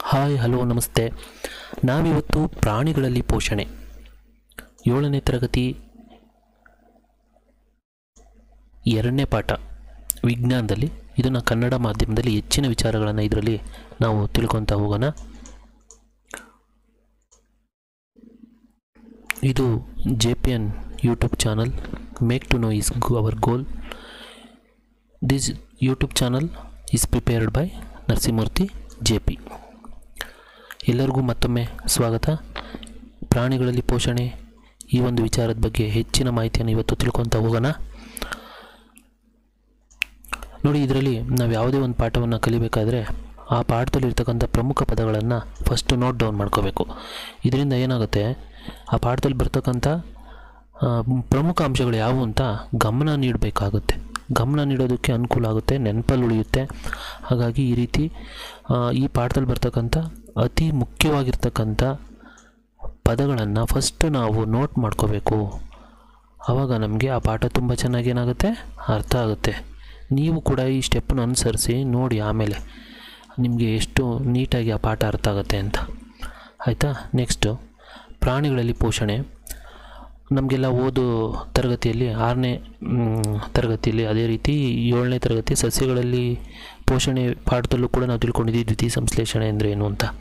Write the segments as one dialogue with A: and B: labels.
A: Hi hello ನಮಸ್ತೆ ನಾವಿವತ್ತು ಪ್ರಾಣಿಗಳಲ್ಲಿ ಪೋಷಣೆ ಏಳನೇ ತರಗತಿ ಎರಡನೇ ಪಾಠ ವಿಜ್ಞಾನದಲ್ಲಿ ಇದನ್ನು ಕನ್ನಡ ಮಾಧ್ಯಮದಲ್ಲಿ ಹೆಚ್ಚಿನ ವಿಚಾರಗಳನ್ನು ಇದರಲ್ಲಿ ನಾವು ತಿಳ್ಕೊತಾ ಹೋಗೋಣ ಇದು J P N YouTube channel make to know is our goal this YouTube channel is prepared by Narasimhamurthy J P ಎಲ್ಲರಿಗೂ ಮತ್ತೊಮ್ಮೆ ಸ್ವಾಗತ ಪ್ರಾಣಿಗಳಲ್ಲಿ ಪೋಷಣೆ ಈ ಒಂದು ವಿಚಾರದ ಬಗ್ಗೆ ಹೆಚ್ಚಿನ ಮಾಹಿತಿಯನ್ನು ಇವತ್ತು ತಿಳ್ಕೊತಾ ಹೋಗೋಣ ನೋಡಿ ಇದರಲ್ಲಿ ನಾವು ಯಾವುದೇ ಒಂದು ಪಾಠವನ್ನು ಕಲಿಬೇಕಾದ್ರೆ ಆ ಪಾಠದಲ್ಲಿರ್ತಕ್ಕಂಥ ಪ್ರಮುಖ ಪದಗಳನ್ನು ಫಸ್ಟು ನೋಟ್ ಡೌನ್ ಮಾಡ್ಕೋಬೇಕು ಇದರಿಂದ ಏನಾಗುತ್ತೆ ಆ ಪಾಠದಲ್ಲಿ ಬರ್ತಕ್ಕಂಥ ಆ, ಪ್ರಮುಖ ಅಂಶಗಳು ಯಾವುವು ಅಂತ ಗಮನ ನೀಡಬೇಕಾಗುತ್ತೆ ಗಮನ ನೀಡೋದಕ್ಕೆ ಅನುಕೂಲ ಆಗುತ್ತೆ ನೆನಪಲ್ಲಿ ಉಳಿಯುತ್ತೆ ಹಾಗಾಗಿ ಈ ರೀತಿ ಆ, ಈ ಪಾಠದಲ್ಲಿ ಬರ್ತಕ್ಕಂಥ ಅತಿ ಮುಖ್ಯವಾಗಿರ್ತಕ್ಕಂಥ ಪದಗಳನ್ನು ಫಸ್ಟ್ ನಾವು ನೋಟ್ ಮಾಡ್ಕೋಬೇಕು ಆವಾಗ ನಮಗೆ ಆ ಪಾಠ ತುಂಬ ಚೆನ್ನಾಗಿ ಏನಾಗುತ್ತೆ ಅರ್ಥ ಆಗುತ್ತೆ ನೀವು ಕೂಡ ಈ ಸ್ಟೆಪ್ಪನ್ನು ಅನುಸರಿಸಿ ನೋಡಿ ಆಮೇಲೆ ನಿಮಗೆ ಎಷ್ಟು ನೀಟಾಗಿ ಆ ಪಾಠ ಅರ್ಥ ಆಗುತ್ತೆ ಅಂತ ಆಯಿತಾ ನೆಕ್ಸ್ಟು ಪ್ರಾಣಿಗಳಲ್ಲಿ ಪೋಷಣೆ ನಮಗೆಲ್ಲ ಓದು ತರಗತಿಯಲ್ಲಿ ಆರನೇ ಮ್, ತರಗತಿಯಲ್ಲಿ ಅದೇ ರೀತಿ ಏಳನೇ ತರಗತಿ ಸಸ್ಯಗಳಲ್ಲಿ ಪೋಷಣೆ ಪಾಠದಲ್ಲೂ ಕೂಡ ನಾವು ತಿಳ್ಕೊಂಡಿದ್ದೀವಿ ದ್ವಿತೀಯ ಸಂಶ್ಲೇಷಣೆ ಅಂದರೆ ಏನು ಅಂತ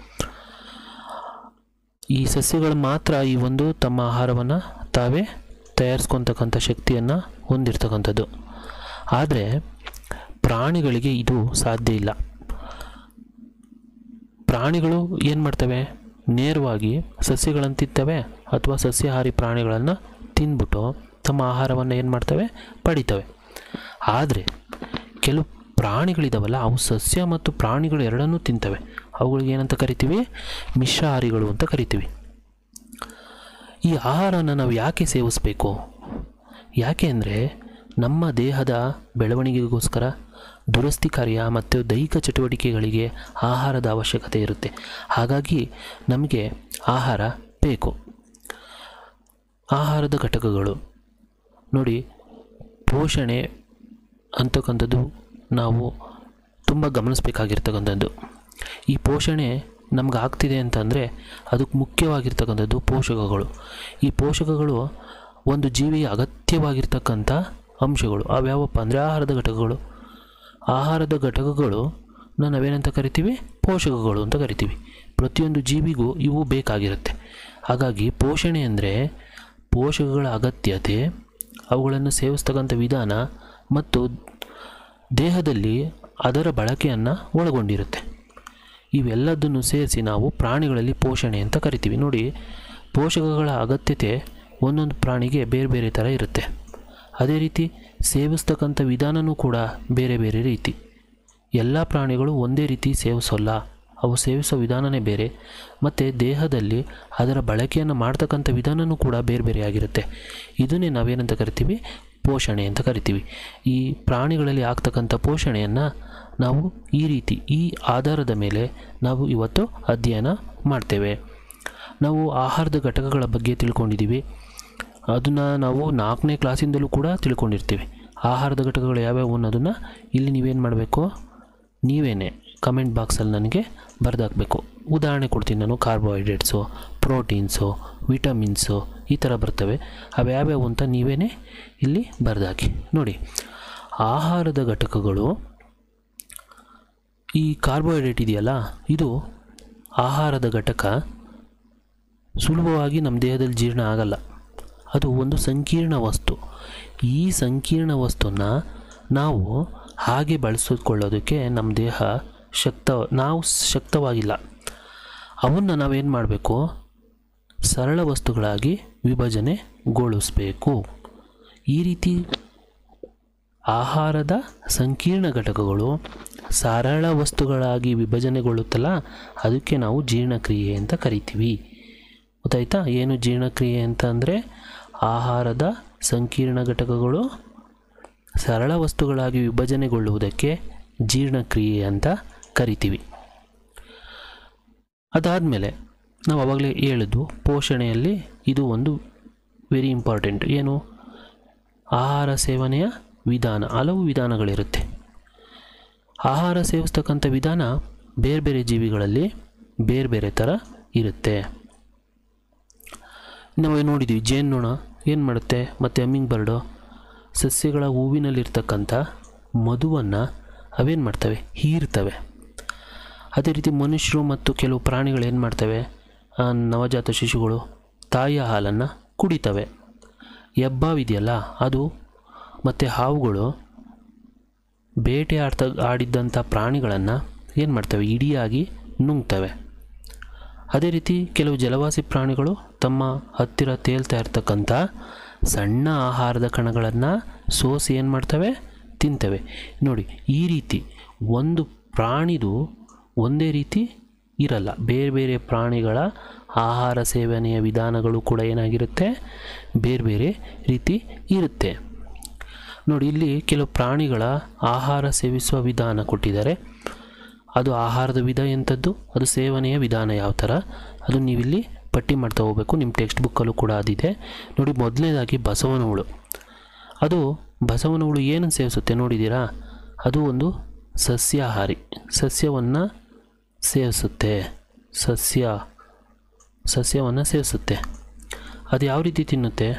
A: ಈ ಸಸ್ಯಗಳು ಮಾತ್ರ ಈ ಒಂದು ತಮ್ಮ ಆಹಾರವನ್ನು ತಾವೇ ತಯಾರಿಸ್ಕೊತಕ್ಕಂಥ ಶಕ್ತಿಯನ್ನು ಹೊಂದಿರ್ತಕ್ಕಂಥದ್ದು ಆದರೆ ಪ್ರಾಣಿಗಳಿಗೆ ಇದು ಸಾಧ್ಯ ಇಲ್ಲ ಪ್ರಾಣಿಗಳು ಏನು ಮಾಡ್ತವೆ ನೇರವಾಗಿ ಸಸ್ಯಗಳನ್ನು ತಿಂತವೆ ಅಥವಾ ಸಸ್ಯಾಹಾರಿ ಪ್ರಾಣಿಗಳನ್ನು ತಿಂದ್ಬಿಟ್ಟು ತಮ್ಮ ಆಹಾರವನ್ನು ಏನು ಮಾಡ್ತವೆ ಪಡಿತವೆ ಆದರೆ ಕೆಲವು ಪ್ರಾಣಿಗಳಿದಾವಲ್ಲ ಅವು ಸಸ್ಯ ಮತ್ತು ಪ್ರಾಣಿಗಳು ಎರಡನ್ನೂ ತಿಂತವೆ ಅವುಗಳಿಗೆ ಏನಂತ ಕರಿತೀವಿ ಮಿಶ್ರಾಹಾರಿಗಳು ಅಂತ ಕರಿತೀವಿ ಈ ಆಹಾರನ ನಾವು ಯಾಕೆ ಸೇವಿಸಬೇಕು ಯಾಕೆ ಅಂದರೆ ನಮ್ಮ ದೇಹದ ಬೆಳವಣಿಗೆಗೋಸ್ಕರ ದುರಸ್ತಿ ಕಾರ್ಯ ಮತ್ತು ದೈಹಿಕ ಚಟುವಟಿಕೆಗಳಿಗೆ ಆಹಾರದ ಅವಶ್ಯಕತೆ ಇರುತ್ತೆ ಹಾಗಾಗಿ ನಮಗೆ ಆಹಾರ ಬೇಕು ಆಹಾರದ ಘಟಕಗಳು ನೋಡಿ ಪೋಷಣೆ ಅಂತಕ್ಕಂಥದ್ದು ನಾವು ತುಂಬ ಗಮನಿಸಬೇಕಾಗಿರ್ತಕ್ಕಂಥದ್ದು ಈ ಪೋಷಣೆ ನಮ್ಗೆ ಆಗ್ತಿದೆ ಅಂತಂದರೆ ಅದಕ್ಕೆ ಮುಖ್ಯವಾಗಿರ್ತಕ್ಕಂಥದ್ದು ಪೋಷಕಗಳು ಈ ಪೋಷಕಗಳು ಒಂದು ಜೀವಿಯ ಅಗತ್ಯವಾಗಿರ್ತಕ್ಕಂಥ ಅಂಶಗಳು ಅವ್ಯಾವಪ್ಪ ಅಂದರೆ ಆಹಾರದ ಘಟಕಗಳು ಆಹಾರದ ಘಟಕಗಳು ನಾವೇನಂತ ಕರಿತೀವಿ ಪೋಷಕಗಳು ಅಂತ ಕರಿತೀವಿ ಪ್ರತಿಯೊಂದು ಜೀವಿಗೂ ಇವು ಬೇಕಾಗಿರುತ್ತೆ ಹಾಗಾಗಿ ಪೋಷಣೆ ಅಂದರೆ ಪೋಷಕಗಳ ಅಗತ್ಯತೆ ಅವುಗಳನ್ನು ಸೇವಿಸ್ತಕ್ಕಂಥ ವಿಧಾನ ಮತ್ತು ದೇಹದಲ್ಲಿ ಅದರ ಬಳಕೆಯನ್ನು ಒಳಗೊಂಡಿರುತ್ತೆ ಇವೆಲ್ಲದನ್ನು ಸೇರಿಸಿ ನಾವು ಪ್ರಾಣಿಗಳಲ್ಲಿ ಪೋಷಣೆ ಅಂತ ಕರಿತೀವಿ ನೋಡಿ ಪೋಷಕಗಳ ಅಗತ್ಯತೆ ಒಂದೊಂದು ಪ್ರಾಣಿಗೆ ಬೇರೆ ಬೇರೆ ಥರ ಇರುತ್ತೆ ಅದೇ ರೀತಿ ಸೇವಿಸ್ತಕ್ಕಂಥ ವಿಧಾನವೂ ಕೂಡ ಬೇರೆ ಬೇರೆ ರೀತಿ ಎಲ್ಲ ಪ್ರಾಣಿಗಳು ಒಂದೇ ರೀತಿ ಸೇವಿಸೋಲ್ಲ ಅವು ಸೇವಿಸೋ ವಿಧಾನವೇ ಬೇರೆ ಮತ್ತು ದೇಹದಲ್ಲಿ ಅದರ ಬಳಕೆಯನ್ನು ಮಾಡ್ತಕ್ಕಂಥ ವಿಧಾನವೂ ಕೂಡ ಬೇರೆ ಬೇರೆ ಆಗಿರುತ್ತೆ ಇದನ್ನೇ ನಾವೇನಂತ ಕರಿತೀವಿ ಪೋಷಣೆ ಅಂತ ಕರಿತೀವಿ ಈ ಪ್ರಾಣಿಗಳಲ್ಲಿ ಆಗ್ತಕ್ಕಂಥ ಪೋಷಣೆಯನ್ನು ನಾವು ಈ ರೀತಿ ಈ ಆಧಾರದ ಮೇಲೆ ನಾವು ಇವತ್ತು ಅಧ್ಯಯನ ಮಾಡ್ತೇವೆ ನಾವು ಆಹಾರದ ಘಟಕಗಳ ಬಗ್ಗೆ ತಿಳ್ಕೊಂಡಿದ್ದೀವಿ ಅದನ್ನು ನಾವು ನಾಲ್ಕನೇ ಕ್ಲಾಸಿಂದಲೂ ಕೂಡ ತಿಳ್ಕೊಂಡಿರ್ತೀವಿ ಆಹಾರದ ಘಟಕಗಳು ಯಾವ್ಯಾವು ಅನ್ನೋದನ್ನು ಇಲ್ಲಿ ನೀವೇನು ಮಾಡಬೇಕು ನೀವೇನೇ ಕಮೆಂಟ್ ಬಾಕ್ಸಲ್ಲಿ ನನಗೆ ಬರೆದಾಕಬೇಕು ಉದಾಹರಣೆ ಕೊಡ್ತೀನಿ ನಾನು ಕಾರ್ಬೋಹೈಡ್ರೇಟ್ಸು ಪ್ರೋಟೀನ್ಸು ವಿಟಮಿನ್ಸು ಈ ಥರ ಬರ್ತವೆ ಅವು ಯಾವ್ಯಾವು ಅಂತ ನೀವೇನೇ ಇಲ್ಲಿ ಬರೆದಾಕಿ ನೋಡಿ ಆಹಾರದ ಘಟಕಗಳು ಈ ಕಾರ್ಬೋಹೈಡ್ರೇಟ್ ಇದೆಯಲ್ಲ ಇದು ಆಹಾರದ ಘಟಕ ಸುಲಭವಾಗಿ ನಮ್ಮ ದೇಹದಲ್ಲಿ ಜೀರ್ಣ ಆಗಲ್ಲ ಅದು ಒಂದು ಸಂಕೀರ್ಣ ವಸ್ತು ಈ ಸಂಕೀರ್ಣ ವಸ್ತುನ ನಾವು ಹಾಗೆ ಬಳಸಿಕೊಳ್ಳೋದಕ್ಕೆ ನಮ್ಮ ದೇಹ ಶಕ್ತ ನಾವು ಶಕ್ತವಾಗಿಲ್ಲ ಅವನ್ನು ನಾವೇನು ಮಾಡಬೇಕು ಸರಳ ವಸ್ತುಗಳಾಗಿ ವಿಭಜನೆಗೊಳಿಸಬೇಕು ಈ ರೀತಿ ಆಹಾರದ ಸಂಕೀರ್ಣ ಘಟಕಗಳು ಸರಳ ವಸ್ತುಗಳಾಗಿ ವಿಭಜನೆಗೊಳ್ಳುತ್ತಲ್ಲ ಅದಕ್ಕೆ ನಾವು ಜೀರ್ಣಕ್ರಿಯೆ ಅಂತ ಕರಿತೀವಿ ಗೊತ್ತಾಯ್ತಾ ಏನು ಜೀರ್ಣಕ್ರಿಯೆ ಅಂತ ಅಂದರೆ ಆಹಾರದ ಸಂಕೀರ್ಣ ಘಟಕಗಳು ಸರಳ ವಸ್ತುಗಳಾಗಿ ವಿಭಜನೆಗೊಳ್ಳುವುದಕ್ಕೆ ಜೀರ್ಣಕ್ರಿಯೆ ಅಂತ ಕರಿತೀವಿ ಅದಾದಮೇಲೆ ನಾವು ಆವಾಗಲೇ ಹೇಳಿದ್ದು ಪೋಷಣೆಯಲ್ಲಿ ಇದು ಒಂದು ವೆರಿ ಇಂಪಾರ್ಟೆಂಟ್ ಏನು ಆಹಾರ ಸೇವನೆಯ ವಿಧಾನ ಹಲವು ವಿಧಾನಗಳಿರುತ್ತೆ ಆಹಾರ ಸೇವಿಸ್ತಕ್ಕಂಥ ವಿಧಾನ ಬೇರೆ ಬೇರೆ ಜೀವಿಗಳಲ್ಲಿ ಬೇರೆ ಬೇರೆ ಥರ ಇರುತ್ತೆ ನಾವು ನೋಡಿದ್ವಿ ಜೇನ್ನೊಣ ಏನು ಮಾಡುತ್ತೆ ಮತ್ತು ಹಮ್ಮಿಂಗ್ ಬರ್ಡು ಸಸ್ಯಗಳ ಹೂವಿನಲ್ಲಿರ್ತಕ್ಕಂಥ ಮಧುವನ್ನು ಅವೇನು ಮಾಡ್ತವೆ ಹೀರ್ತವೆ ಅದೇ ರೀತಿ ಮನುಷ್ಯರು ಮತ್ತು ಕೆಲವು ಪ್ರಾಣಿಗಳು ಏನು ಮಾಡ್ತವೆ ಆ ನವಜಾತ ಶಿಶುಗಳು ತಾಯಿಯ ಹಾಲನ್ನು ಕುಡಿತವೆ ಹೆಬ್ಬಾವಿದೆಯಲ್ಲ ಅದು ಮತ್ತು ಹಾವುಗಳು ಬೇಟೆ ಆಡ್ತ ಆಡಿದ್ದಂಥ ಪ್ರಾಣಿಗಳನ್ನು ಏನು ಮಾಡ್ತವೆ ಇಡಿಯಾಗಿ ನುಂಗ್ತವೆ ಅದೇ ರೀತಿ ಕೆಲವು ಜಲವಾಸಿ ಪ್ರಾಣಿಗಳು ತಮ್ಮ ಹತ್ತಿರ ತೇಲ್ತಾ ಇರ್ತಕ್ಕಂಥ ಸಣ್ಣ ಆಹಾರದ ಕಣಗಳನ್ನು ಸೋಸಿ ಏನು ಮಾಡ್ತವೆ ತಿಂತವೆ ನೋಡಿ ಈ ರೀತಿ ಒಂದು ಪ್ರಾಣಿದು ಒಂದೇ ರೀತಿ ಇರಲ್ಲ ಬೇರೆ ಬೇರೆ ಪ್ರಾಣಿಗಳ ಆಹಾರ ಸೇವನೆಯ ವಿಧಾನಗಳು ಕೂಡ ಏನಾಗಿರುತ್ತೆ ಬೇರೆ ಬೇರೆ ರೀತಿ ಇರುತ್ತೆ ನೋಡಿ ಇಲ್ಲಿ ಕೆಲವು ಪ್ರಾಣಿಗಳ ಆಹಾರ ಸೇವಿಸುವ ವಿಧಾನ ಕೊಟ್ಟಿದ್ದಾರೆ ಅದು ಆಹಾರದ ವಿಧ ಎಂಥದ್ದು ಅದು ಸೇವನೆಯ ವಿಧಾನ ಯಾವ ಥರ ಅದು ನೀವಿಲ್ಲಿ ಪಟ್ಟಿ ಮಾಡ್ತಾ ಹೋಗಬೇಕು ನಿಮ್ಮ ಟೆಕ್ಸ್ಟ್ ಬುಕ್ಕಲ್ಲೂ ಕೂಡ ಅದಿದೆ ನೋಡಿ ಮೊದಲನೇದಾಗಿ ಬಸವನ ಹುಳು ಅದು ಬಸವನ ಹುಳು ಏನನ್ನು ಸೇವಿಸುತ್ತೆ ನೋಡಿದ್ದೀರಾ ಅದು ಒಂದು ಸಸ್ಯಾಹಾರಿ ಸಸ್ಯವನ್ನು ಸೇವಿಸುತ್ತೆ ಸಸ್ಯ ಸಸ್ಯವನ್ನು ಸೇವಿಸುತ್ತೆ ಅದು ಯಾವ ರೀತಿ ತಿನ್ನುತ್ತೆ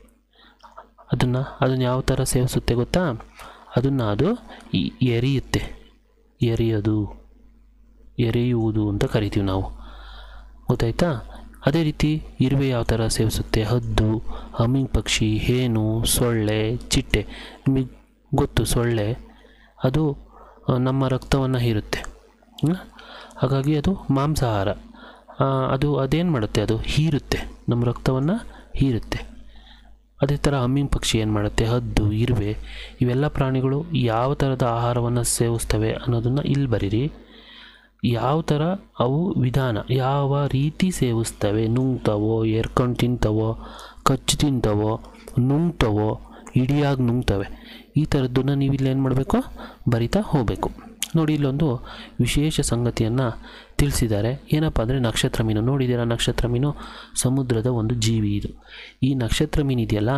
A: ಅದನ್ನು ಅದನ್ನು ಯಾವ ಥರ ಸೇವಿಸುತ್ತೆ ಗೊತ್ತಾ ಅದನ್ನು ಅದು ಈ- ಎರಿಯುತ್ತೆ ಎರೆಯೋದು ಎರೆಯುವುದು ಅಂತ ಕರಿತೀವಿ ನಾವು ಗೊತ್ತಾಯ್ತಾ ಅದೇ ರೀತಿ ಇರುವೆ ಯಾವ ಥರ ಸೇವಿಸುತ್ತೆ ಹದ್ದು ಹಮ್ಮಿಂಗ್ ಪಕ್ಷಿ ಹೇನು ಸೊಳ್ಳೆ ಚಿಟ್ಟೆ ನಿಮಗೆ ಗೊತ್ತು ಸೊಳ್ಳೆ ಅದು ಆ, ನಮ್ಮ ರಕ್ತವನ್ನು ಹೀರುತ್ತೆ ಹ್ಮ್? ಹಾಗಾಗಿ ಅದು ಮಾಂಸಾಹಾರ ಆ, ಅದು ಅದೇನು ಮಾಡುತ್ತೆ ಅದು ಹೀರುತ್ತೆ ನಮ್ಮ ರಕ್ತವನ್ನು ಹೀರುತ್ತೆ ಅದೇ ಥರ ಹಮ್ಮಿಂಗ್ ಪಕ್ಷಿ ಏನು ಮಾಡುತ್ತೆ ಹದ್ದು ಇರುವೆ ಇವೆಲ್ಲ ಪ್ರಾಣಿಗಳು ಯಾವ ಥರದ ಆಹಾರವನ್ನು ಸೇವಿಸ್ತವೆ ಅನ್ನೋದನ್ನು ಇಲ್ಲಿ ಬರೀರಿ ಯಾವ ಥರ ಅವು ವಿಧಾನ ಯಾವ ರೀತಿ ಸೇವಿಸ್ತವೆ ನುಂಗ್ತವೋ ಎರ್ಕೊಂಡು ತಿಂತವೋ ಕಚ್ಚಿ ತಿಂತವೋ ನುಂಗ್ತವೋ ಇಡಿಯಾಗಿ ನುಂಗ್ತವೆ ಈ ಥರದ್ದನ್ನು ನೀವು ಇಲ್ಲಿ ಏನು ಮಾಡಬೇಕು ಬರಿತಾ ಹೋಗಬೇಕು ನೋಡಿ ಇಲ್ಲೊಂದು ವಿಶೇಷ ಸಂಗತಿಯನ್ನು ತಿಳಿಸಿದ್ದಾರೆ ಏನಪ್ಪ ಅಂದರೆ ನಕ್ಷತ್ರ ಮೀನು ನೋಡಿದ್ದೀರಾ ನಕ್ಷತ್ರ ಮೀನು ಸಮುದ್ರದ ಒಂದು ಜೀವಿ ಇದು ಈ ನಕ್ಷತ್ರ ಮೀನು ಇದೆಯಲ್ಲ